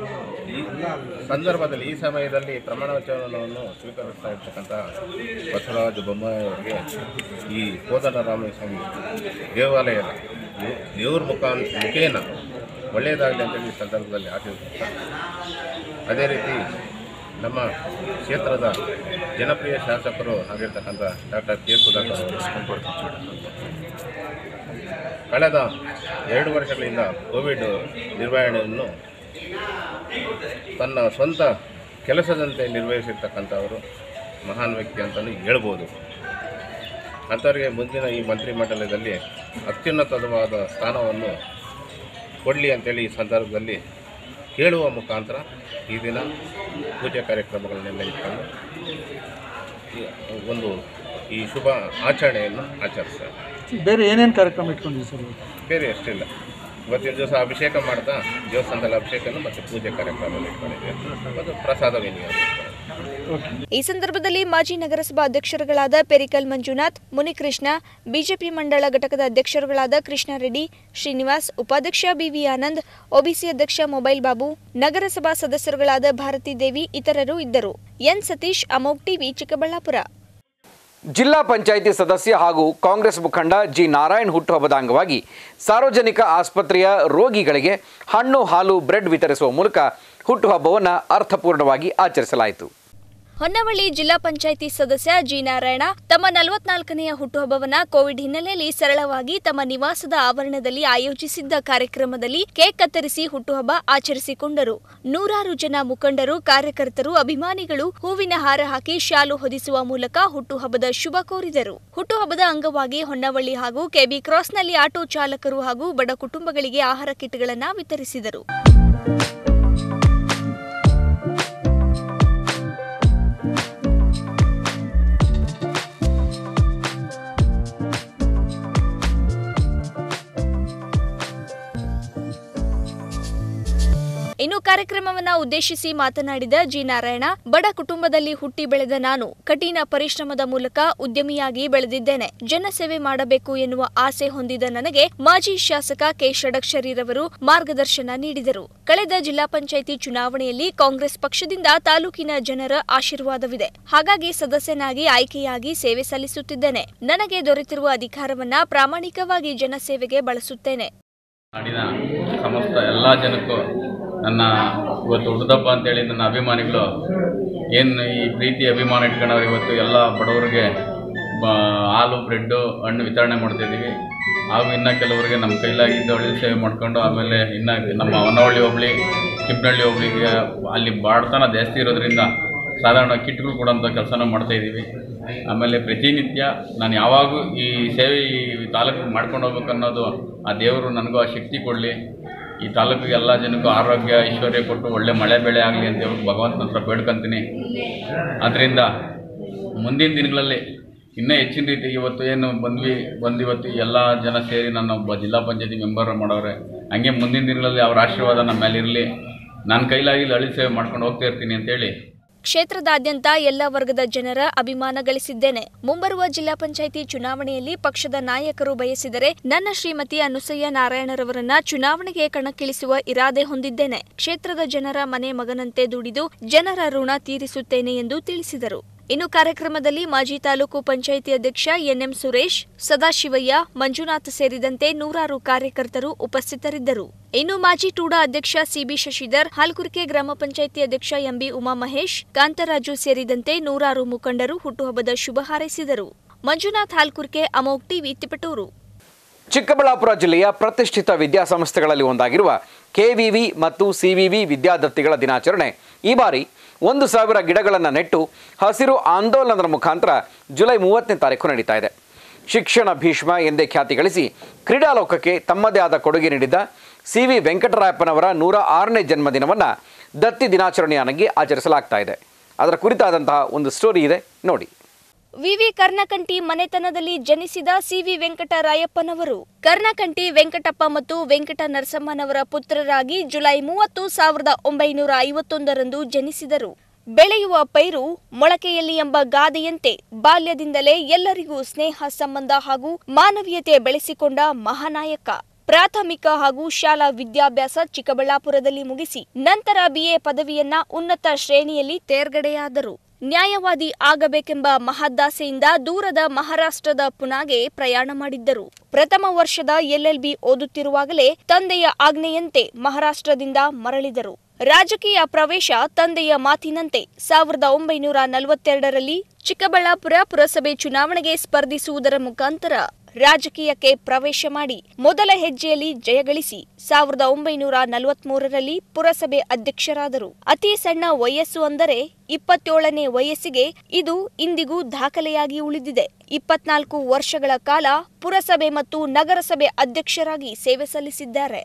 ಈ ಸಂದರ್ಭದಲ್ಲಿ ಈ ಸಮಯದಲ್ಲಿ ಪ್ರಮಾಣ ವಚನವನ್ನು ಸ್ವೀಕರಿಸ್ತಾ ಇರ್ತಕ್ಕಂಥ ಬಸವರಾಜ ಬೊಮ್ಮಾಯಿ ಅವರಿಗೆ ಈ ಕೋದಂಡರಾಮಸ್ವಾಮಿ ದೇವಾಲಯದ ದೇವ್- ದೇವ್ರ ಮುಖ ಮುಖೇನ ಒಳ್ಳೆಯದಾಗಲಿ ಅಂತೇಳಿ ಈ ಸಂದರ್ಭದಲ್ಲಿ ಆಶಿಸುತ್ತಾ ಅದೇ ರೀತಿ ನಮ್ಮ ಕ್ಷೇತ್ರದ ಜನಪ್ರಿಯ ಶಾಸಕರು ಆಗಿರ್ತಕ್ಕಂಥ ಡಾಕ್ಟರ್ ಕೆ ಸುಧಾಕರ್ ಅವರು ಕಳೆದ ಎರಡು ವರ್ಷಗಳಿಂದ ಕೋವಿಡ್ ನಿರ್ವಹಣೆಯನ್ನು ತನ್ನ ಸ್ವಂತ ಕೆಲಸದಂತೆ ನಿರ್ವಹಿಸಿರ್ತಕ್ಕಂಥವರು ಮಹಾನ್ ವ್ಯಕ್ತಿ ಅಂತಲೂ ಹೇಳ್ಬೋದು ಅಂಥವರಿಗೆ ಮುಂದಿನ ಈ ಮಂತ್ರಿಮಂಡಲದಲ್ಲಿ ಅತ್ಯುನ್ನತವಾದ ಸ್ಥಾನವನ್ನು ಕೊಡಲಿ ಅಂತೇಳಿ ಈ ಸಂದರ್ಭದಲ್ಲಿ ಕೇಳುವ ಮುಖಾಂತರ ಈ ದಿನ ಪೂಜೆ ಕಾರ್ಯಕ್ರಮಗಳನ್ನೆಲ್ಲ ಇಟ್ಕೊಂಡು ಈ ಒಂದು ಈ ಶುಭ ಆಚರಣೆಯನ್ನು ಆಚರಿಸ್ತಾರೆ ಬೇರೆ ಏನೇನು ಕಾರ್ಯಕ್ರಮ ಇಟ್ಕೊಂಡಿದ್ದೀವಿ ಸರ್ ಇವತ್ತು? ಬೇರೆ ಅಷ್ಟಿಲ್ಲ ಇವತ್ತಿನ ದಿವಸ ಅಭಿಷೇಕ ಮಾಡ್ತಾ ದೇವಸ್ಥಾನದಲ್ಲಿ ಅಭಿಷೇಕನ ಮತ್ತು ಪೂಜೆ ಕಾರ್ಯಕ್ರಮ ಇಟ್ಕೊಂಡಿದ್ವಿ ಮತ್ತು ಪ್ರಸಾದ ವಿನಿಯೋಗ ಈ ಸಂದರ್ಭದಲ್ಲಿ ಮಾಜಿ ನಗರಸಭಾ ಅಧ್ಯಕ್ಷರುಗಳಾದ ಪೆರಿಕಲ್ ಮಂಜುನಾಥ್ ಮುನಿಕೃಷ್ಣ ಬಿಜೆಪಿ ಮಂಡಳ ಘಟಕದ ಅಧ್ಯಕ್ಷರುಗಳಾದ ಕೃಷ್ಣ ರೆಡ್ಡಿ ಶ್ರೀನಿವಾಸ್ ಉಪಾಧ್ಯಕ್ಷ ಬಿವಿ ಆನಂದ್ ಒಬಿಸಿ ಅಧ್ಯಕ್ಷ ಮೊಬೈಲ್ ಬಾಬು ನಗರಸಭಾ ಸದಸ್ಯರುಗಳಾದ ಭಾರತಿ ದೇವಿ ಇತರರು ಇದ್ದರು ಎನ್ ಸತೀಶ್ ಅಮೋಗ್ ಟಿವಿ ಚಿಕ್ಕಬಳ್ಳಾಪುರ ಜಿಲ್ಲಾ ಪಂಚಾಯಿತಿ ಸದಸ್ಯ ಹಾಗೂ ಕಾಂಗ್ರೆಸ್ ಮುಖಂಡ ಜಿ ನಾರಾಯಣ್ ಹುಟ್ಟುಹಬ್ಬದ ಅಂಗವಾಗಿ ಸಾರ್ವಜನಿಕ ಆಸ್ಪತ್ರೆಯ ರೋಗಿಗಳಿಗೆ ಹಣ್ಣು ಹಾಲು ಬ್ರೆಡ್ ವಿತರಿಸುವ ಮೂಲಕ ಹುಟ್ಟುಹಬ್ಬವನ್ನು ಅರ್ಥಪೂರ್ಣವಾಗಿ ಆಚರಿಸಲಾಯಿತು ಹೊನ್ನವಳ್ಳಿ ಜಿಲ್ಲಾ ಪಂಚಾಯಿತಿ ಸದಸ್ಯ ಜಿ ನಾರಾಯಣ ತಮ್ಮ ನಲವತ್ನಾಲ್ಕನೆಯ ಹುಟ್ಟುಹಬ್ಬವನ್ನ ಕೋವಿಡ್ ಹಿನ್ನೆಲೆಯಲ್ಲಿ ಸರಳವಾಗಿ ತಮ್ಮ ನಿವಾಸದ ಆವರಣದಲ್ಲಿ ಆಯೋಜಿಸಿದ್ದ ಕಾರ್ಯಕ್ರಮದಲ್ಲಿ ಕೇಕ್ ಕತ್ತರಿಸಿ ಹುಟ್ಟುಹಬ್ಬ ಆಚರಿಸಿಕೊಂಡರು ನೂರಾರು ಜನ ಮುಖಂಡರು ಕಾರ್ಯಕರ್ತರು ಅಭಿಮಾನಿಗಳು ಹೂವಿನ ಹಾರ ಹಾಕಿ ಶಾಲು ಹೊದಿಸುವ ಮೂಲಕ ಹುಟ್ಟುಹಬ್ಬದ ಶುಭ ಕೋರಿದರು ಹುಟ್ಟುಹಬ್ಬದ ಅಂಗವಾಗಿ ಹೊನ್ನವಳ್ಳಿ ಹಾಗೂ ಕೆಬಿ ಕ್ರಾಸ್ನಲ್ಲಿ ಆಟೋ ಚಾಲಕರು ಹಾಗೂ ಬಡ ಕುಟುಂಬಗಳಿಗೆ ಆಹಾರ ಕಿಟ್ಗಳನ್ನು ವಿತರಿಸಿದರು ಇನ್ನು ಕಾರ್ಯಕ್ರಮವನ್ನ ಉದ್ದೇಶಿಸಿ ಮಾತನಾಡಿದ ಜಿ ನಾರಾಯಣ ಬಡ ಕುಟುಂಬದಲ್ಲಿ ಹುಟ್ಟಿ ಬೆಳೆದ ನಾನು ಕಠಿಣ ಪರಿಶ್ರಮದ ಮೂಲಕ ಉದ್ಯಮಿಯಾಗಿ ಬೆಳೆದಿದ್ದೇನೆ ಜನಸೇವೆ ಮಾಡಬೇಕು ಎನ್ನುವ ಆಸೆ ಹೊಂದಿದ ನನಗೆ ಮಾಜಿ ಶಾಸಕ ಕೆ ಷಡಕ್ಷರಿರವರು ಮಾರ್ಗದರ್ಶನ ನೀಡಿದರು ಕಳೆದ ಜಿಲ್ಲಾ ಪಂಚಾಯಿತಿ ಚುನಾವಣೆಯಲ್ಲಿ ಕಾಂಗ್ರೆಸ್ ಪಕ್ಷದಿಂದ ತಾಲೂಕಿನ ಜನರ ಆಶೀರ್ವಾದವಿದೆ ಹಾಗಾಗಿ ಸದಸ್ಯನಾಗಿ ಆಯ್ಕೆಯಾಗಿ ಸೇವೆ ಸಲ್ಲಿಸುತ್ತಿದ್ದೇನೆ ನನಗೆ ದೊರೆತಿರುವ ಅಧಿಕಾರವನ್ನ ಪ್ರಾಮಾಣಿಕವಾಗಿ ಜನಸೇವೆಗೆ ಬಳಸುತ್ತೇನೆ ನಾಡಿನ ಸಮಸ್ತ ಎಲ್ಲ ಜನಕ್ಕೂ ನನ್ನ ಇವತ್ತು ಹುಡ್ದಪ್ಪ ಅಂತೇಳಿ ನನ್ನ ಅಭಿಮಾನಿಗಳು ಏನು ಈ ಪ್ರೀತಿ ಅಭಿಮಾನ ಇಟ್ಕೊಂಡವ್ರು ಇವತ್ತು ಎಲ್ಲ ಬಡವರಿಗೆ ಬ ಹಾಲು ಬ್ರೆಡ್ಡು ಹಣ್ಣು ವಿತರಣೆ ಮಾಡ್ತಾಯಿದ್ದೀವಿ ಹಾಗೂ ಇನ್ನು ಕೆಲವರಿಗೆ ನಮ್ಮ ಕೈಲಾಗಿದ್ದು ಹಳ್ಳಿ ಸೇವೆ ಮಾಡ್ಕೊಂಡು ಆಮೇಲೆ ಇನ್ನು ನಮ್ಮ ಹೊನ್ನವಳ್ಳಿ ಹೋಬಳಿ ಕಿಬ್ನಳ್ಳಿ ಹೋಬಳಿಗೆ ಅಲ್ಲಿ ಬಾಡ್ತನ ಜಾಸ್ತಿ ಇರೋದ್ರಿಂದ ಸಾಧಾರಣ ಕಿಟ್ಗಳು ಕೊಡೋಂಥ ಕೆಲಸನ ಮಾಡ್ತಾಯಿದ್ದೀವಿ ಆಮೇಲೆ ಪ್ರತಿನಿತ್ಯ ನಾನು ಯಾವಾಗೂ ಈ ಸೇವೆ ಈ ತಾಲೂಕಿಗೆ ಮಾಡ್ಕೊಂಡು ಹೋಗ್ಬೇಕು ಅನ್ನೋದು ಆ ದೇವರು ನನಗೂ ಆ ಶಕ್ತಿ ಕೊಡಲಿ ಈ ತಾಲೂಕಿಗೆ ಎಲ್ಲ ಜನಕ್ಕೂ ಆರೋಗ್ಯ ಐಶ್ವರ್ಯ ಕೊಟ್ಟು ಒಳ್ಳೆ ಮಳೆ ಬೆಳೆ ಆಗಲಿ ಅಂತ ಹೇಳ್ಬಿಟ್ಟು ಭಗವಂತನ ಹತ್ರ ಬೇಡ್ಕೊಂತೀನಿ ಅದರಿಂದ ಮುಂದಿನ ದಿನಗಳಲ್ಲಿ ಇನ್ನೂ ಹೆಚ್ಚಿನ ರೀತಿ ಇವತ್ತು ಏನು ಬಂದ್ವಿ ಬಂದು ಇವತ್ತು ಎಲ್ಲ ಜನ ಸೇರಿ ನನ್ನ ಒಬ್ಬ ಜಿಲ್ಲಾ ಪಂಚಾಯತಿ ಮೆಂಬರ್ ಮಾಡವ್ರೆ ಹಂಗೆ ಮುಂದಿನ ದಿನಗಳಲ್ಲಿ ಅವ್ರ ಆಶೀರ್ವಾದ ನಮ್ಮ ಮೇಲೆ ಇರಲಿ ನನ್ನ ಕೈಲಾಗಿ ಹಳ್ಳಿ ಸೇವೆ ಮಾಡ್ಕೊಂಡು ಹೋಗ್ತಾ ಇರ್ತೀನಿ ಅಂತೇಳಿ ಕ್ಷೇತ್ರದಾದ್ಯಂತ ಎಲ್ಲ ವರ್ಗದ ಜನರ ಅಭಿಮಾನ ಗಳಿಸಿದ್ದೇನೆ ಮುಂಬರುವ ಜಿಲ್ಲಾ ಪಂಚಾಯಿತಿ ಚುನಾವಣೆಯಲ್ಲಿ ಪಕ್ಷದ ನಾಯಕರು ಬಯಸಿದರೆ ನನ್ನ ಶ್ರೀಮತಿ ಅನುಸಯ್ಯ ನಾರಾಯಣರವರನ್ನ ಚುನಾವಣೆಗೆ ಕಣಕ್ಕಿಳಿಸುವ ಇರಾದೆ ಹೊಂದಿದ್ದೇನೆ ಕ್ಷೇತ್ರದ ಜನರ ಮನೆ ಮಗನಂತೆ ದುಡಿದು ಜನರ ಋಣ ತೀರಿಸುತ್ತೇನೆ ಎಂದು ತಿಳಿಸಿದರು ಇನ್ನು ಕಾರ್ಯಕ್ರಮದಲ್ಲಿ ಮಾಜಿ ತಾಲೂಕು ಪಂಚಾಯಿತಿ ಅಧ್ಯಕ್ಷ ಎನ್ಎಂ ಸುರೇಶ್ ಸದಾಶಿವಯ್ಯ ಮಂಜುನಾಥ್ ಸೇರಿದಂತೆ ನೂರಾರು ಕಾರ್ಯಕರ್ತರು ಉಪಸ್ಥಿತರಿದ್ದರು ಇನ್ನು ಮಾಜಿ ಟೂಡಾ ಅಧ್ಯಕ್ಷ ಸಿಬಿ ಶಶಿಧರ್ ಹಾಲ್ಕುರ್ಕೆ ಗ್ರಾಮ ಪಂಚಾಯಿತಿ ಅಧ್ಯಕ್ಷ ಎಂಬಿ ಉಮಾಮಹೇಶ್ ಕಾಂತರಾಜು ಸೇರಿದಂತೆ ನೂರಾರು ಮುಖಂಡರು ಹುಟ್ಟುಹಬ್ಬದ ಶುಭ ಹಾರೈಸಿದರು ಮಂಜುನಾಥ್ ಹಾಲ್ಕುರ್ಕೆ ಅಮೋಕ್ ಟಿವಿ ತಿಪಟೂರು ಚಿಕ್ಕಬಳ್ಳಾಪುರ ಜಿಲ್ಲೆಯ ಪ್ರತಿಷ್ಠಿತ ವಿದ್ಯಾಸಂಸ್ಥೆಗಳಲ್ಲಿ ಒಂದಾಗಿರುವ ಕೆವಿವಿ ಮತ್ತು ಸಿವಿವಿ ವಿದ್ಯಾದತ್ತಿಗಳ ದಿನಾಚರಣೆ ಈ ಬಾರಿ ಒಂದು ಸಾವಿರ ಗಿಡಗಳನ್ನು ನೆಟ್ಟು ಹಸಿರು ಆಂದೋಲನದ ಮುಖಾಂತರ ಜುಲೈ ಮೂವತ್ತನೇ ತಾರೀಕು ನಡೀತಾ ಇದೆ ಶಿಕ್ಷಣ ಭೀಷ್ಮ ಎಂದೇ ಖ್ಯಾತಿ ಗಳಿಸಿ ಕ್ರೀಡಾಲೋಕಕ್ಕೆ ತಮ್ಮದೇ ಆದ ಕೊಡುಗೆ ನೀಡಿದ್ದ ಸಿ ವಿ ವೆಂಕಟರಾಯಪ್ಪನವರ ನೂರ ಆರನೇ ಜನ್ಮದಿನವನ್ನು ದತ್ತಿ ದಿನಾಚರಣೆಯಾಗಿ ಆಚರಿಸಲಾಗ್ತಾ ಇದೆ ಅದರ ಕುರಿತಾದಂತಹ ಒಂದು ಸ್ಟೋರಿ ಇದೆ ನೋಡಿ ವಿವಿ ಕರ್ಣಕಂಟಿ ಮನೆತನದಲ್ಲಿ ಜನಿಸಿದ ಸಿವಿ ವೆಂಕಟರಾಯಪ್ಪನವರು ಕರ್ಣಕಂಟಿ ವೆಂಕಟಪ್ಪ ಮತ್ತು ವೆಂಕಟ ನರಸಮ್ಮನವರ ಪುತ್ರರಾಗಿ ಜುಲೈ ಮೂವತ್ತು ಸಾವಿರದ ಒಂಬೈನೂರ ಐವತ್ತೊಂದರಂದು ಜನಿಸಿದರು ಬೆಳೆಯುವ ಪೈರು ಮೊಳಕೆಯಲ್ಲಿ ಎಂಬ ಗಾದೆಯಂತೆ ಬಾಲ್ಯದಿಂದಲೇ ಎಲ್ಲರಿಗೂ ಸ್ನೇಹ ಸಂಬಂಧ ಹಾಗೂ ಮಾನವೀಯತೆ ಬೆಳೆಸಿಕೊಂಡ ಮಹಾನಾಯಕ ಪ್ರಾಥಮಿಕ ಹಾಗೂ ಶಾಲಾ ವಿದ್ಯಾಭ್ಯಾಸ ಚಿಕ್ಕಬಳ್ಳಾಪುರದಲ್ಲಿ ಮುಗಿಸಿ ನಂತರ ಬಿಎ ಪದವಿಯನ್ನ ಉನ್ನತ ಶ್ರೇಣಿಯಲ್ಲಿ ತೇರ್ಗಡೆಯಾದರು ನ್ಯಾಯವಾದಿ ಆಗಬೇಕೆಂಬ ಮಹದ್ದಾಸೆಯಿಂದ ದೂರದ ಮಹಾರಾಷ್ಟ್ರದ ಪುನಾಗೆ ಪ್ರಯಾಣ ಮಾಡಿದ್ದರು ಪ್ರಥಮ ವರ್ಷದ ಎಲ್ಎಲ್ಬಿ ಓದುತ್ತಿರುವಾಗಲೇ ತಂದೆಯ ಆಜ್ಞೆಯಂತೆ ಮಹಾರಾಷ್ಟ್ರದಿಂದ ಮರಳಿದರು ರಾಜಕೀಯ ಪ್ರವೇಶ ತಂದೆಯ ಮಾತಿನಂತೆ ಸಾವಿರದ ಒಂಬೈನೂರ ನಲವತ್ತೆರಡರಲ್ಲಿ ಚಿಕ್ಕಬಳ್ಳಾಪುರ ಪುರಸಭೆ ಚುನಾವಣೆಗೆ ಸ್ಪರ್ಧಿಸುವುದರ ಮುಖಾಂತರ ರಾಜಕೀಯಕ್ಕೆ ಪ್ರವೇಶ ಮಾಡಿ ಮೊದಲ ಹೆಜ್ಜೆಯಲ್ಲಿ ಜಯಗಳಿಸಿ ಸಾವಿರದ ಒಂಬೈನೂರ ನಲವತ್ಮೂರರಲ್ಲಿ ಪುರಸಭೆ ಅಧ್ಯಕ್ಷರಾದರು ಅತಿ ಸಣ್ಣ ವಯಸ್ಸು ಅಂದರೆ ಇಪ್ಪತ್ತೇಳನೇ ವಯಸ್ಸಿಗೆ ಇದು ಇಂದಿಗೂ ದಾಖಲೆಯಾಗಿ ಉಳಿದಿದೆ ಇಪ್ಪತ್ನಾಲ್ಕು ವರ್ಷಗಳ ಕಾಲ ಪುರಸಭೆ ಮತ್ತು ನಗರಸಭೆ ಅಧ್ಯಕ್ಷರಾಗಿ ಸೇವೆ ಸಲ್ಲಿಸಿದ್ದಾರೆ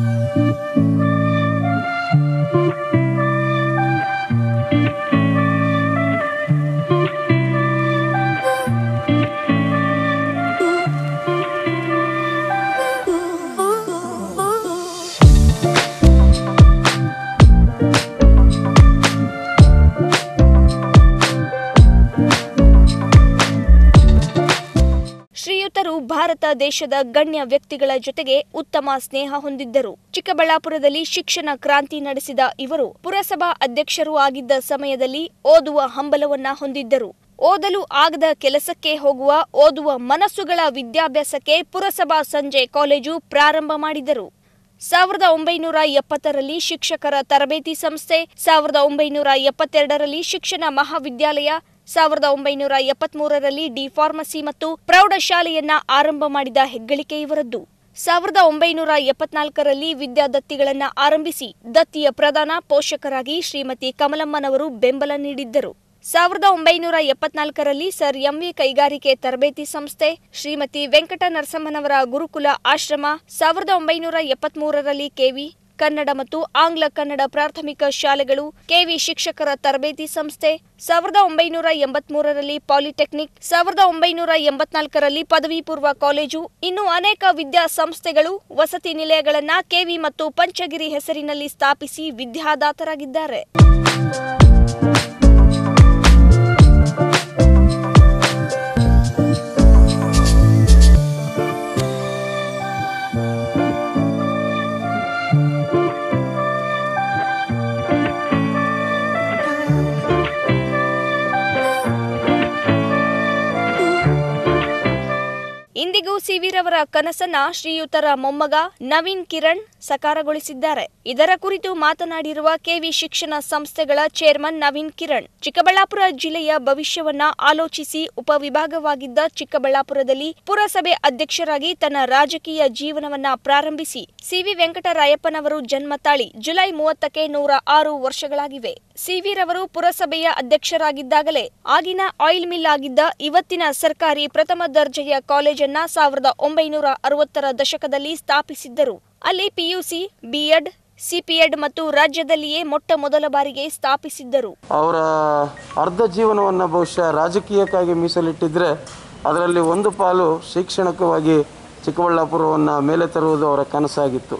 ಶ್ರೀಯುತರು ಭಾರತ ದೇಶದ ಗಣ್ಯ ವ್ಯಕ್ತಿಗಳ ಜೊತೆಗೆ ಉತ್ತಮ ಸ್ನೇಹ ಹೊಂದಿದ್ದರು ಚಿಕ್ಕಬಳ್ಳಾಪುರದಲ್ಲಿ ಶಿಕ್ಷಣ ಕ್ರಾಂತಿ ನಡೆಸಿದ ಇವರು ಪುರಸಭಾ ಅಧ್ಯಕ್ಷರು ಆಗಿದ್ದ ಸಮಯದಲ್ಲಿ ಓದುವ ಹಂಬಲವನ್ನ ಹೊಂದಿದ್ದರು ಓದಲು ಆಗದ ಕೆಲಸಕ್ಕೆ ಹೋಗುವ ಓದುವ ಮನಸ್ಸುಗಳ ವಿದ್ಯಾಭ್ಯಾಸಕ್ಕೆ ಪುರಸಭಾ ಸಂಜೆ ಕಾಲೇಜು ಪ್ರಾರಂಭ ಮಾಡಿದರು ಸಾವಿರದ ಒಂಬೈನೂರ ಎಪ್ಪತ್ತರಲ್ಲಿ ಶಿಕ್ಷಕರ ತರಬೇತಿ ಸಂಸ್ಥೆ ಸಾವಿರದ ಒಂಬೈನೂರ ಎಪ್ಪತ್ತೆರಡರಲ್ಲಿ ಶಿಕ್ಷಣ ಮಹಾವಿದ್ಯಾಲಯ ಸಾವಿರದ ಒಂಬೈನೂರ ಎಪ್ಪತ್ಮೂರರಲ್ಲಿ ಡಿ ಫಾರ್ಮಸಿ ಮತ್ತು ಪ್ರೌಢಶಾಲೆಯನ್ನ ಆರಂಭ ಮಾಡಿದ ಹೆಗ್ಗಳಿಕೆ ಇವರದ್ದು ಸಾವಿರದ ಒಂಬೈನೂರ ಎಪ್ಪತ್ನಾಲ್ಕರಲ್ಲಿ ವಿದ್ಯಾದತ್ತಿಗಳನ್ನ ಆರಂಭಿಸಿ ದತ್ತಿಯ ಪ್ರಧಾನ ಪೋಷಕರಾಗಿ ಶ್ರೀಮತಿ ಕಮಲಮ್ಮನವರು ಬೆಂಬಲ ನೀಡಿದ್ದರು ಸಾವಿರದ ಒಂಬೈನೂರ ಎಪ್ಪತ್ನಾಲ್ಕರಲ್ಲಿ ಸರ್ ಎಂವಿ ಕೈಗಾರಿಕೆ ತರಬೇತಿ ಸಂಸ್ಥೆ ಶ್ರೀಮತಿ ವೆಂಕಟ ನರಸಮ್ಮನವರ ಗುರುಕುಲ ಆಶ್ರಮ ಸಾವಿರದ ಒಂಬೈನೂರ ಎಪ್ಪತ್ಮೂರರಲ್ಲಿ ಕೆವಿ ಕನ್ನಡ ಮತ್ತು ಆಂಗ್ಲ ಕನ್ನಡ ಪ್ರಾಥಮಿಕ ಶಾಲೆಗಳು ಕೆವಿ ಶಿಕ್ಷಕರ ತರಬೇತಿ ಸಂಸ್ಥೆ ಸಾವಿರದ ಒಂಬೈನೂರ ಎಂಬತ್ಮೂರರಲ್ಲಿ ಪಾಲಿಟೆಕ್ನಿಕ್ ಸಾವಿರದ ಒಂಬೈನೂರ ಎಂಬತ್ನಾಲ್ಕರಲ್ಲಿ ಪದವಿ ಪೂರ್ವ ಕಾಲೇಜು ಇನ್ನು ಅನೇಕ ವಿದ್ಯಾಸಂಸ್ಥೆಗಳು ವಸತಿ ನಿಲಯಗಳನ್ನ ಕೆವಿ ಮತ್ತು ಪಂಚಗಿರಿ ಹೆಸರಿನಲ್ಲಿ ಸ್ಥಾಪಿಸಿ ವಿದ್ಯಾದಾತರಾಗಿದ್ದಾರೆ ಇಂದಿಗೂ ಸಿವಿರವರ ಕನಸನ್ನ ಶ್ರೀಯುತರ ಮೊಮ್ಮಗ ನವೀನ್ ಕಿರಣ್ ಸಕಾರಗೊಳಿಸಿದ್ದಾರೆ ಇದರ ಕುರಿತು ಮಾತನಾಡಿರುವ ಕೆವಿ ಶಿಕ್ಷಣ ಸಂಸ್ಥೆಗಳ ಚೇರ್ಮನ್ ನವೀನ್ ಕಿರಣ್ ಚಿಕ್ಕಬಳ್ಳಾಪುರ ಜಿಲ್ಲೆಯ ಭವಿಷ್ಯವನ್ನ ಆಲೋಚಿಸಿ ಉಪವಿಭಾಗವಾಗಿದ್ದ ಚಿಕ್ಕಬಳ್ಳಾಪುರದಲ್ಲಿ ಪುರಸಭೆ ಅಧ್ಯಕ್ಷರಾಗಿ ತನ್ನ ರಾಜಕೀಯ ಜೀವನವನ್ನ ಪ್ರಾರಂಭಿಸಿ ಸಿವಿ ವೆಂಕಟರಾಯಪ್ಪನವರು ಜನ್ಮ ತಾಳಿ ಜುಲೈ ಮೂವತ್ತಕ್ಕೆ ನೂರ ಆರು ವರ್ಷಗಳಾಗಿವೆ ಸಿವಿರವರು ಪುರಸಭೆಯ ಅಧ್ಯಕ್ಷರಾಗಿದ್ದಾಗಲೇ ಆಗಿನ ಆಯಿಲ್ ಮಿಲ್ ಆಗಿದ್ದ ಇವತ್ತಿನ ಸರ್ಕಾರಿ ಪ್ರಥಮ ದರ್ಜೆಯ ಕಾಲೇಜನ್ನ ಸಾವಿರದ ಒಂಬೈನೂರ ಅರವತ್ತರ ದಶಕದಲ್ಲಿ ಸ್ಥಾಪಿಸಿದ್ದರು ಅಲ್ಲಿ ಪಿಯುಸಿ ಬಿಎಡ್ ಸಿಪಿಎಡ್ ಮತ್ತು ರಾಜ್ಯದಲ್ಲಿಯೇ ಮೊಟ್ಟ ಮೊದಲ ಬಾರಿಗೆ ಸ್ಥಾಪಿಸಿದ್ದರು ಅವರ ಅರ್ಧ ಜೀವನವನ್ನು ಬಹುಶಃ ರಾಜಕೀಯಕ್ಕಾಗಿ ಮೀಸಲಿಟ್ಟಿದ್ದರೆ ಅದರಲ್ಲಿ ಒಂದು ಪಾಲು ಶೈಕ್ಷಣಿಕವಾಗಿ ಚಿಕ್ಕಬಳ್ಳಾಪುರವನ್ನು ಮೇಲೆ ತರುವುದು ಅವರ ಕನಸಾಗಿತ್ತು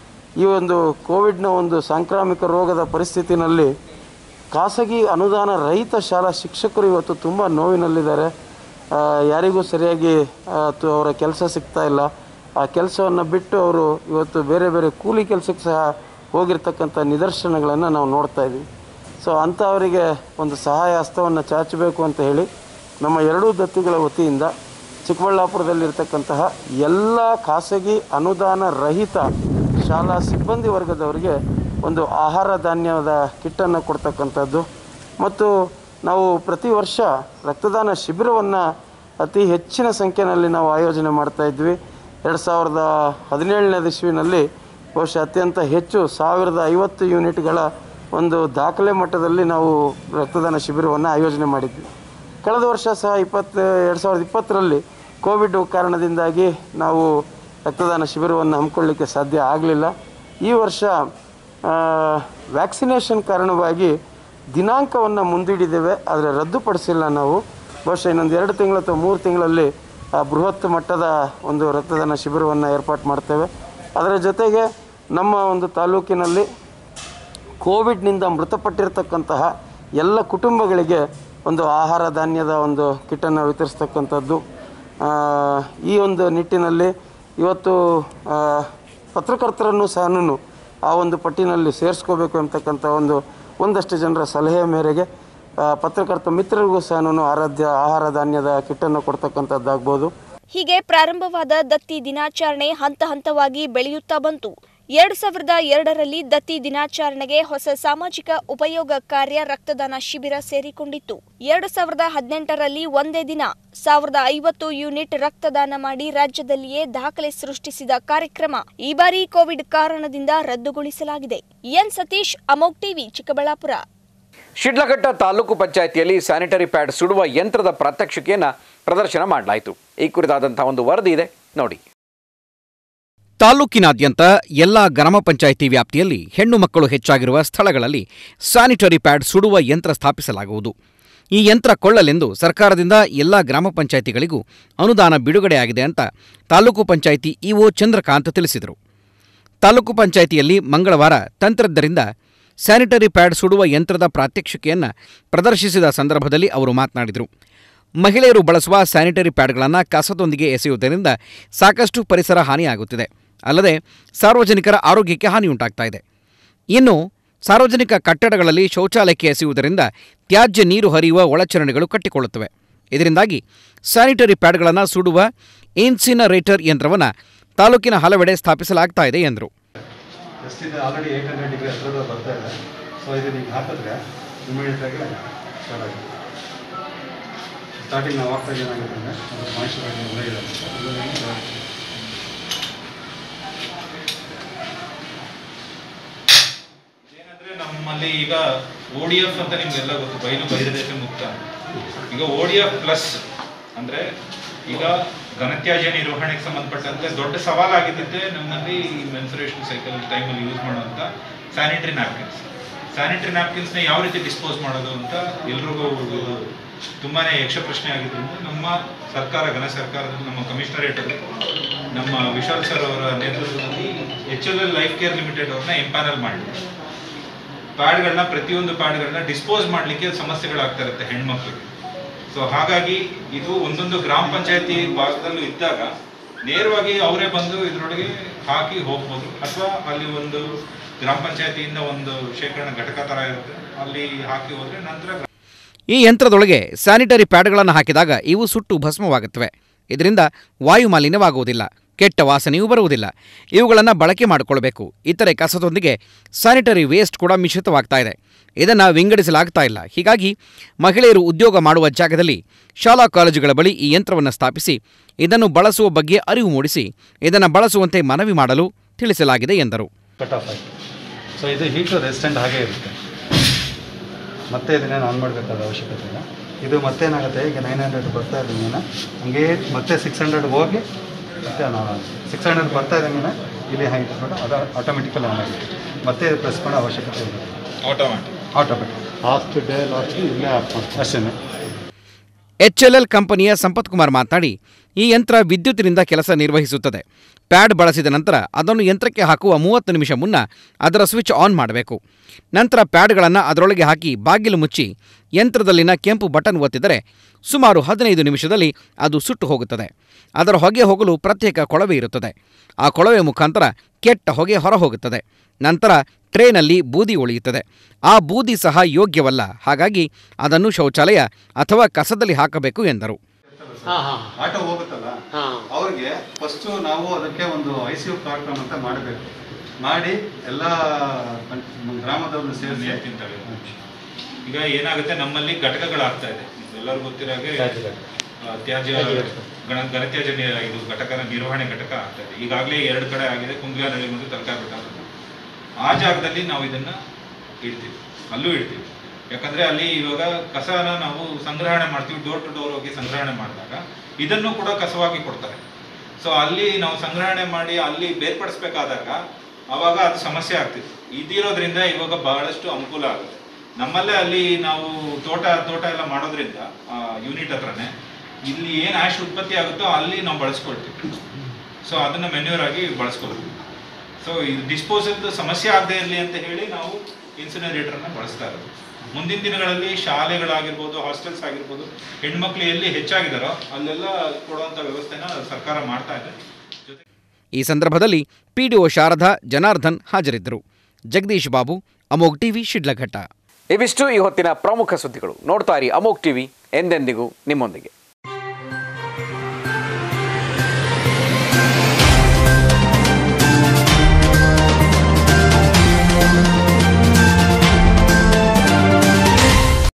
ಈ ಒಂದು ಕೋವಿಡ್ನ ಒಂದು ಸಾಂಕ್ರಾಮಿಕ ರೋಗದ ಪರಿಸ್ಥಿತಿನಲ್ಲಿ ಖಾಸಗಿ ಅನುದಾನ ರಹಿತ ಶಾಲಾ ಶಿಕ್ಷಕರು ಇವತ್ತು ತುಂಬ ನೋವಿನಲ್ಲಿದ್ದಾರೆ ಆ, ಯಾರಿಗೂ ಸರಿಯಾಗಿ ಆ, ತು- ಅವರ ಕೆಲಸ ಸಿಗ್ತಾ ಇಲ್ಲ ಆ ಕೆಲಸವನ್ನು ಬಿಟ್ಟು ಅವರು ಇವತ್ತು ಬೇರೆ ಬೇರೆ ಕೂಲಿ ಕೆಲಸಕ್ಕೆ ಸಹ ಹೋಗಿರ್ತಕ್ಕಂಥ ನಿದರ್ಶನಗಳನ್ನು ನಾವು ನೋಡ್ತಾ ಇದ್ದೀವಿ ಸೊ ಅಂಥವರಿಗೆ ಒಂದು ಸಹಾಯ ಹಸ್ತವನ್ನು ಚಾಚಬೇಕು ಅಂತ ಹೇಳಿ ನಮ್ಮ ಎರಡೂ ದತ್ತಿಗಳ ವತಿಯಿಂದ ಚಿಕ್ಕಬಳ್ಳಾಪುರದಲ್ಲಿರ್ತಕ್ಕಂತಹ ಎಲ್ಲ ಖಾಸಗಿ ಅನುದಾನ ರಹಿತ ಶಾಲಾ ಸಿಬ್ಬಂದಿ ವರ್ಗದವರಿಗೆ ಒಂದು ಆಹಾರ ಧಾನ್ಯದ ಕಿಟ್ಟನ್ನು ಕೊಡ್ತಕ್ಕಂಥದ್ದು ಮತ್ತು ನಾವು ಪ್ರತಿ ವರ್ಷ ರಕ್ತದಾನ ಶಿಬಿರವನ್ನು ಅತಿ ಹೆಚ್ಚಿನ ಸಂಖ್ಯೆಯಲ್ಲಿ ನಾವು ಆಯೋಜನೆ ಮಾಡ್ತಾ ಇದ್ವಿ ಎರಡು ಸಾವಿರದ ಹದಿನೇಳನೇ ಇಸ್ವಿನಲ್ಲಿ ಬಹುಶಃ ಅತ್ಯಂತ ಹೆಚ್ಚು ಸಾವಿರದ ಐವತ್ತು ಯೂನಿಟ್ಗಳ ಒಂದು ದಾಖಲೆ ಮಟ್ಟದಲ್ಲಿ ನಾವು ರಕ್ತದಾನ ಶಿಬಿರವನ್ನು ಆಯೋಜನೆ ಮಾಡಿದ್ವಿ ಕಳೆದ ವರ್ಷ ಸಹ ಇಪ್ಪತ್ತು ಎರಡು ಸಾವಿರದ ಇಪ್ಪತ್ತರಲ್ಲಿ ಕೋವಿಡ್ ಕಾರಣದಿಂದಾಗಿ ನಾವು ರಕ್ತದಾನ ಶಿಬಿರವನ್ನು ಹಮ್ಮಿಕೊಳ್ಳಿಕ್ಕೆ ಸಾಧ್ಯ ಆಗಲಿಲ್ಲ ಈ ವರ್ಷ ವ್ಯಾಕ್ಸಿನೇಷನ್ ಕಾರಣವಾಗಿ ದಿನಾಂಕವನ್ನು ಮುಂದೂಡಿದ್ದೇವೆ ಆದರೆ ರದ್ದುಪಡಿಸಿಲ್ಲ ನಾವು ಬಹುಶಃ ಇನ್ನೊಂದು ಎರಡು ತಿಂಗಳು ಅಥವಾ ಮೂರು ತಿಂಗಳಲ್ಲಿ ಆ ಬೃಹತ್ ಮಟ್ಟದ ಒಂದು ರಕ್ತದಾನ ಶಿಬಿರವನ್ನು ಏರ್ಪಾటు ಮಾಡ್ತೇವೆ ಅದರ ಜೊತೆಗೆ ನಮ್ಮ ಒಂದು ತಾಲೂಕಿನಲ್ಲಿ ಕೋವಿಡ್ನಿಂದ ಮೃತಪಟ್ಟಿರ್ತಕ್ಕಂತಹ ಎಲ್ಲ ಕುಟುಂಬಗಳಿಗೆ ಒಂದು ಆಹಾರ ಧಾನ್ಯದ ಒಂದು ಕಿಟ್ಟನ್ನು ವಿತರಿಸ್ತಕ್ಕಂಥದ್ದು ಆ, ಈ ಒಂದು ನಿಟ್ಟಿನಲ್ಲಿ ಇವತ್ತು ಆ, ಪತ್ರಕರ್ತರನ್ನು ಸಹ ಆ ಒಂದು ಪಟ್ಟಿನಲ್ಲಿ ಸೇರಿಸ್ಕೋಬೇಕು ಅಂತಕ್ಕಂಥ ಒಂದು ಒಂದಷ್ಟು ಜನರ ಸಲಹೆ ಮೇರೆಗೆ ಆ, ಪತ್ರಕರ್ತ ಮಿತ್ರರಿಗೂ ಸಹ ಆರಾಧ್ಯ ಆಹಾರ ಧಾನ್ಯದ ಕಿಟ್ಟನ್ನು ಕೊಡ್ತಕ್ಕಂಥದ್ದಾಗ್ಬೋದು ಹೀಗೆ ಪ್ರಾರಂಭವಾದ ದತ್ತಿ ದಿನಾಚರಣೆ ಹಂತ ಹಂತವಾಗಿ ಬೆಳೆಯುತ್ತಾ ಬಂತು ಎರಡು ಸಾವಿರದ ಎರಡರಲ್ಲಿ ದತ್ತಿ ದಿನಾಚರಣೆಗೆ ಹೊಸ ಸಾಮಾಜಿಕ ಉಪಯೋಗ ಕಾರ್ಯ ರಕ್ತದಾನ ಶಿಬಿರ ಸೇರಿಕೊಂಡಿತ್ತು ಎರಡು ಸಾವಿರದ ಹದಿನೆಂಟರಲ್ಲಿ ಒಂದೇ ದಿನ ಸಾವಿರದ ಐವತ್ತು ಯೂನಿಟ್ ರಕ್ತದಾನ ಮಾಡಿ ರಾಜ್ಯದಲ್ಲಿಯೇ ದಾಖಲೆ ಸೃಷ್ಟಿಸಿದ ಕಾರ್ಯಕ್ರಮ ಈ ಬಾರಿ ಕೋವಿಡ್ ಕಾರಣದಿಂದ ರದ್ದುಗೊಳಿಸಲಾಗಿದೆ ಎನ್ ಸತೀಶ್ ಅಮೋಕ್ ಟಿವಿ ಚಿಕ್ಕಬಳ್ಳಾಪುರ ಶಿಡ್ಲಘಟ್ಟ ತಾಲೂಕು ಪಂಚಾಯಿತಿಯಲ್ಲಿ ಸ್ಯಾನಿಟರಿ ಪ್ಯಾಡ್ ಸುಡುವ ಯಂತ್ರದ ಪ್ರಾತ್ಯಕ್ಷಿಕೆಯನ್ನು ಪ್ರದರ್ಶನ ಮಾಡಲಾಯಿತು ಈ ಕುರಿತಾದಂತಹ ಒಂದು ವರದಿ ಇದೆ ನೋಡಿ ತಾಲೂಕಿನಾದ್ಯಂತ ಎಲ್ಲ ಗ್ರಾಮ ಪಂಚಾಯಿತಿ ವ್ಯಾಪ್ತಿಯಲ್ಲಿ ಹೆಣ್ಣು ಮಕ್ಕಳು ಹೆಚ್ಚಾಗಿರುವ ಸ್ಥಳಗಳಲ್ಲಿ ಸ್ಯಾನಿಟರಿ ಪ್ಯಾಡ್ ಸುಡುವ ಯಂತ್ರ ಸ್ಥಾಪಿಸಲಾಗುವುದು ಈ ಯಂತ್ರ ಕೊಳ್ಳಲೆಂದು ಸರ್ಕಾರದಿಂದ ಎಲ್ಲ ಗ್ರಾಮ ಪಂಚಾಯಿತಿಗಳಿಗೂ ಅನುದಾನ ಬಿಡುಗಡೆಯಾಗಿದೆ ಅಂತ ತಾಲೂಕು ಪಂಚಾಯಿತಿ ಇಒ ಚಂದ್ರಕಾಂತ್ ತಿಳಿಸಿದರು ತಾಲೂಕು ಪಂಚಾಯಿತಿಯಲ್ಲಿ ಮಂಗಳವಾರ ತಂತ್ರಜ್ಞರಿಂದ ಸ್ಯಾನಿಟರಿ ಪ್ಯಾಡ್ ಸುಡುವ ಯಂತ್ರದ ಪ್ರಾತ್ಯಕ್ಷಿಕೆಯನ್ನು ಪ್ರದರ್ಶಿಸಿದ ಸಂದರ್ಭದಲ್ಲಿ ಅವರು ಮಾತನಾಡಿದರು ಮಹಿಳೆಯರು ಬಳಸುವ ಸ್ಯಾನಿಟರಿ ಪ್ಯಾಡ್ಗಳನ್ನು ಕಸದೊಂದಿಗೆ ಎಸೆಯುವುದರಿಂದ ಸಾಕಷ್ಟು ಪರಿಸರ ಹಾನಿಯಾಗುತ್ತಿದೆ ಅಲ್ಲದೆ ಸಾರ್ವಜನಿಕರ ಆರೋಗ್ಯಕ್ಕೆ ಹಾನಿಯುಂಟಾಗ್ತಾ ಇದೆ ಇನ್ನು ಸಾರ್ವಜನಿಕ ಕಟ್ಟಡಗಳಲ್ಲಿ ಶೌಚಾಲಯಕ್ಕೆ ಎಸೆಯುವುದರಿಂದ ತ್ಯಾಜ್ಯ ನೀರು ಹರಿಯುವ ಒಳಚರಂಡಿಗಳು ಕಟ್ಟಿಕೊಳ್ಳುತ್ತವೆ ಇದರಿಂದಾಗಿ ಸ್ಯಾನಿಟರಿ ಪ್ಯಾಡ್ಗಳನ್ನು ಸುಡುವ ಇನ್ಸಿನರೇಟರ್ ಯಂತ್ರವನ್ನು ತಾಲೂಕಿನ ಹಲವೆಡೆ ಸ್ಥಾಪಿಸಲಾಗ್ತಾ ಇದೆ ಎಂದರು ಎಷ್ಟಿದೆ ಆಲ್ರೆಡಿ ಏಯ್ಟ್ ಹಂಡ್ರೆಡ್ ಡಿಗ್ರಿ ಹತ್ರ ಬರ್ತಾ ಇದೆ ಸೊ ಇದು ನೀವು ಹಾಕಿದ್ರೆ ಇಮಿಡಿಯೇಟಾಗಿ ಸ್ಟಾರ್ಟ್ ಆಗುತ್ತೆ ಸ್ಟಾರ್ಟಿಂಗ್ ನಾವು ಆಗ್ತಾ ಏನಾಗುತ್ತೆ ಅಂದರೆ ಅದು ಮಾಯಿಶ್ಚರೈಸರ್ ಒಳಗಿದೆ ಏನಂದ್ರೆ ನಮ್ಮಲ್ಲಿ ಈಗ ಓ ಡಿ ಎಫ್ ಅಂತ ನಿಮ್ಗೆಲ್ಲ ಗೊತ್ತು ಬಯಲು ಬಹಿರ್ದೇಶ ಮುಕ್ತ ಈಗ ಓ ಡಿ ಎಫ್ ಪ್ಲಸ್ ಅಂದ್ರೆ ಈಗ ಘನತ್ಯಾಜ್ಯ ನಿರ್ವಹಣೆಗೆ ಸಂಬಂಧಪಟ್ಟಂತೆ ದೊಡ್ಡ ಸವಾಲಾಗಿದ್ದಿದ್ದೆ ನಮ್ಮಲ್ಲಿ ಈ ಮೆನ್ಸುರೇಷನ್ ಸೈಕಲ್ ಟೈಮಲ್ಲಿ ಯೂಸ್ ಮಾಡುವಂಥ ಸ್ಯಾನಿಟರಿ ನ್ಯಾಪ್ಕಿನ್ಸ್ ಸ್ಯಾನಿಟರಿ ನ್ಯಾಪ್ಕಿನ್ಸ್ನ ಯಾವ ರೀತಿ ಡಿಸ್ಪೋಸ್ ಮಾಡೋದು ಅಂತ ಎಲ್ರಿಗೂ ಇದು ತುಂಬಾನೇ ಯಕ್ಷ ಪ್ರಶ್ನೆ ಆಗಿದ್ದರಿಂದ ನಮ್ಮ ಸರ್ಕಾರ ಘನ ಸರ್ಕಾರದಲ್ಲಿ ನಮ್ಮ ಕಮಿಷನರೇಟ್ ಅಲ್ಲಿ ನಮ್ಮ ವಿಶಾಲ್ ಸರ್ ಅವರ ನೇತೃತ್ವದಲ್ಲಿ H L L life care limited ಅವ್ರನ್ನ ಎಂಪ್ಯಾನಲ್ ಮಾಡಿದ್ರು ಪ್ಯಾಡ್ಗಳನ್ನ ಪ್ರತಿಯೊಂದು ಪ್ಯಾಡ್ಗಳನ್ನ ಡಿಸ್ಪೋಸ್ ಮಾಡಲಿಕ್ಕೆ ಸಮಸ್ಯೆಗಳಾಗ್ತಾ ಇರುತ್ತೆ ಹೆಣ್ಮಕ್ಳಿಗೆ ಸೊ ಹಾಗಾಗಿ ಇದು ಒಂದೊಂದು ಗ್ರಾಮ ಪಂಚಾಯತಿ ಭಾಗದಲ್ಲೂ ಇದ್ದಾಗ ನೇರವಾಗಿ ಅವರೇ ಬಂದು ಇದರೊಳಗೆ ಹಾಕಿ ಹೋಗ್ಬೋದು ಅಥವಾ ಅಲ್ಲಿ ಒಂದು ಗ್ರಾಮ ಪಂಚಾಯತಿಯಿಂದ ಒಂದು ಶೇಖರಣಾ ಘಟಕ ತರ ಇರುತ್ತೆ ಅಲ್ಲಿ ಹಾಕಿ ಹೋದ್ರೆ ನಂತರ ಈ ಯಂತ್ರದೊಳಗೆ ಸ್ಯಾನಿಟರಿ ಪ್ಯಾಡ್ಗಳನ್ನು ಹಾಕಿದಾಗ ಇವು ಸುಟ್ಟು ಭಸ್ಮವಾಗುತ್ತವೆ ಇದರಿಂದ ವಾಯು ಮಾಲಿನ್ಯವಾಗುವುದಿಲ್ಲ ಕೆಟ್ಟ ವಾಸನೆಯೂ ಬರುವುದಿಲ್ಲ ಇವುಗಳನ್ನು ಬಳಕೆ ಮಾಡಿಕೊಳ್ಬೇಕು ಇತರೆ ಕಸದೊಂದಿಗೆ ಸ್ಯಾನಿಟರಿ ವೇಸ್ಟ್ ಕೂಡ ಮಿಶ್ರಿತವಾಗ್ತಾ ಇದೆ ಇದನ್ನು ವಿಂಗಡಿಸಲಾಗ್ತಾ ಇಲ್ಲ ಹೀಗಾಗಿ ಮಹಿಳೆಯರು ಉದ್ಯೋಗ ಮಾಡುವ ಜಾಗದಲ್ಲಿ ಶಾಲಾ ಕಾಲೇಜುಗಳ ಬಳಿ ಈ ಯಂತ್ರವನ್ನು ಸ್ಥಾಪಿಸಿ ಇದನ್ನು ಬಳಸುವ ಬಗ್ಗೆ ಅರಿವು ಮೂಡಿಸಿ ಇದನ್ನು ಬಳಸುವಂತೆ ಮನವಿ ಮಾಡಲು ತಿಳಿಸಲಾಗಿದೆ ಎಂದರು ಕಟ್ ಆಫ್ ಆಯಿತು ಸೊ ಇದು ಹೀಟು ರೆಸಿಸ್ಟೆಂಟ್ ಹಾಗೇ ಇರುತ್ತೆ ಮತ್ತೆ ಇದನ್ನೇನು ಆನ್ ಮಾಡಬೇಕಾದ ಅವಶ್ಯಕತೆ ಇಲ್ಲ ಇದು ಮತ್ತೇನಾಗುತ್ತೆ ಈಗ ನೈನ್ ಹಂಡ್ರೆಡ್ ಬರ್ತಾ ಇದ್ದಂಗೆ ಹಂಗೆ ಮತ್ತೆ ಸಿಕ್ಸ್ ಹಂಡ್ರೆಡ್ ಹೋಗಿ ಮತ್ತೆ ಸಿಕ್ಸ್ ಹಂಡ್ರೆಡ್ ಬರ್ತಾ ಇದ್ದಂಗೆ ಇಲ್ಲಿ ಹಾಗೆ ಇಟ್ಬಿಟ್ಟು ಅದು ಆಟೋಮೆಟಿಕಲ್ ಆನ್ ಆಗುತ್ತೆ ಮತ್ತೆ ಪ್ರೆಸ್ ಮಾಡೋ ಅವಶ್ಯಕತೆ ಇಲ್ಲ automatic automatic last day last ಇಲ್ಲೇ ಆಫ್ ಮಾಡ್ತೀವಿ ಅಷ್ಟೇ ಎಚ್ಎಲ್ಎಲ್ ಕಂಪನಿಯ ಸಂಪತ್ ಕುಮಾರ್ ಮಾತನಾಡಿ ಈ ಯಂತ್ರ ವಿದ್ಯುತ್ತಿನಿಂದ ಕೆಲಸ ನಿರ್ವಹಿಸುತ್ತದೆ ಪ್ಯಾಡ್ ಬಳಸಿದ ನಂತರ ಅದನ್ನು ಯಂತ್ರಕ್ಕೆ ಹಾಕುವ ಮೂವತ್ತು ನಿಮಿಷ ಮುನ್ನ ಅದರ ಸ್ವಿಚ್ ಆನ್ ಮಾಡಬೇಕು ನಂತರ ಪ್ಯಾಡ್ಗಳನ್ನು ಅದರೊಳಗೆ ಹಾಕಿ ಬಾಗಿಲು ಮುಚ್ಚಿ ಯಂತ್ರದಲ್ಲಿನ ಕೆಂಪು ಬಟನ್ ಒತ್ತಿದರೆ ಸುಮಾರು ಹದಿನೈದು ನಿಮಿಷದಲ್ಲಿ ಅದು ಸುಟ್ಟು ಹೋಗುತ್ತದೆ ಅದರ ಹೊಗೆ ಹೋಗಲು ಪ್ರತ್ಯೇಕ ಕೊಳವೆ ಇರುತ್ತದೆ ಆ ಕೊಳವೆ ಮುಖಾಂತರ ಕೆಟ್ಟ ಹೊಗೆ ಹೊರಹೋಗುತ್ತದೆ ನಂತರ ಟ್ರೇನಲ್ಲಿ ಬೂದಿ ಉಳಿಯುತ್ತದೆ ಆ ಬೂದಿ ಸಹ ಯೋಗ್ಯವಲ್ಲ ಹಾಗಾಗಿ ಅದನ್ನು ಶೌಚಾಲಯ ಅಥವಾ ಕಸದಲ್ಲಿ ಹಾಕಬೇಕು ಎಂದರು ಆಟೋ ಹೋಗುತ್ತಲ್ಲ ಅವ್ರಿಗೆ ಫಸ್ಟು ನಾವು ಅದಕ್ಕೆ ಒಂದು ಐ ಸಿ ಯು ಕಾರ್ಯಕ್ರಮ ಅಂತ ಮಾಡಬೇಕು ಮಾಡಿ ಎಲ್ಲ ಗ್ರಾಮದವ್ರನ್ನ ಸೇರಿಸಿ ಈಗ ಏನಾಗುತ್ತೆ ನಮ್ಮಲ್ಲಿ ಘಟಕಗಳಾಗ್ತಾ ಇದೆ ಎಲ್ಲರಿಗೂ ಗೊತ್ತಿರೋ ಹಾಗೆ ತ್ಯಾಜ್ಯ ಘಟಕ. ಆ, ತ್ಯಾಜ್ಯ ಗಣ ಘನತ್ಯಾಜ್ಯ ನಿ- ಇದು ಘಟಕನ ನಿರ್ವಹಣೆ ಘಟಕ ಆಗ್ತಾ ಇದೆ ಈಗಾಗಲೇ ಎರಡು ಕಡೆ ಆಗಿದೆ ಕುಂಗ್ಲಾನಹಳ್ಳಿ ಮತ್ತು ತಲಕಾರ್ ಬೆಟ್ಟ ಅಂತ. ಆ ಜಾಗದಲ್ಲಿ ನಾವು ಇದನ್ನ ಇಡ್ತೀವಿ ಅಲ್ಲೂ ಇಡ್ತೀವಿ ಯಾಕಂದ್ರೆ ಅಲ್ಲಿ ಇವಾಗ ಕಸನ ನಾವು ಸಂಗ್ರಹಣೆ ಮಾಡ್ತೀವಿ ಡೋರ್ ಟು ಡೋರ್ ಹೋಗಿ ಸಂಗ್ರಹಣೆ ಮಾಡಿದಾಗ ಇದನ್ನು ಕೂಡ ಕಸವಾಗಿ ಕೊಡ್ತಾರೆ ಸೊ ಅಲ್ಲಿ ನಾವು ಸಂಗ್ರಹಣೆ ಮಾಡಿ ಅಲ್ಲಿ ಬೇರ್ಪಡಿಸ್ಬೇಕಾದಾಗ ಅವಾಗ ಅದು ಸಮಸ್ಯೆ ಆಗ್ತಿತ್ತು ಇದಿರೋದ್ರಿಂದ ಇವಾಗ ಬಹಳಷ್ಟು ಅನುಕೂಲ ಆಗುತ್ತೆ ನಮ್ಮಲ್ಲೇ ಅಲ್ಲಿ ನಾವು ತೋಟ ತೋಟ ಎಲ್ಲ ಮಾಡೋದ್ರಿಂದ ಯೂನಿಟ್ ಹತ್ರನೇ ಇಲ್ಲಿ ಏನು ಆಶ್ ಉತ್ಪತ್ತಿ ಆಗುತ್ತೋ ಅಲ್ಲಿ ನಾವು ಬಳಸ್ಕೊಳ್ತೀವಿ ಸೊ ಅದನ್ನ ಮೆನ್ಯೂರ್ ಆಗಿ ಬಳಸ್ಕೊಳ್ತೀವಿ ಸೊ ಇದು ಡಿಸ್ಪೋಸಲ್ದು ಸಮಸ್ಯೆ ಆಗದೆ ಇರಲಿ ಅಂತ ಹೇಳಿ ನಾವು ಇನ್ಸಿನರೇಟರ್ನ ಬಳಸ್ತಾ ಇರೋದು ಮುಂದಿನ ದಿನಗಳಲ್ಲಿ ಶಾಲೆಗಳಾಗಿರ್ಬೋದು ಹಾಸ್ಟೆಲ್ಸ್ ಆಗಿರ್ಬೋದು ಹೆಣ್ಮಕ್ಳು ಎಲ್ಲಿ ಹೆಚ್ಚಾಗಿದ್ದಾರೋ ಅಲ್ಲೆಲ್ಲ ಕೊಡುವಂಥ ವ್ಯವಸ್ಥೆನ ಸರ್ಕಾರ ಮಾಡ್ತಾ ಇದೆ ಈ ಸಂದರ್ಭದಲ್ಲಿ ಪಿಡಿಒ ಶಾರದಾ ಜನಾರ್ದನ್ ಹಾಜರಿದ್ದರು ಜಗದೀಶ್ ಬಾಬು ಅಮೋಗ್ ಟಿವಿ ಶಿಡ್ಲಘಟ್ಟ ಇವಿಷ್ಟು ಈ ಹೊತ್ತಿನ ಪ್ರಮುಖ ಸುದ್ದಿಗಳು ನೋಡ್ತಾ ಇರಿ ಅಮೋಗ್ ಟಿವಿ ಎಂದೆಂದಿಗೂ ನಿಮ್ಮೊಂದಿಗೆ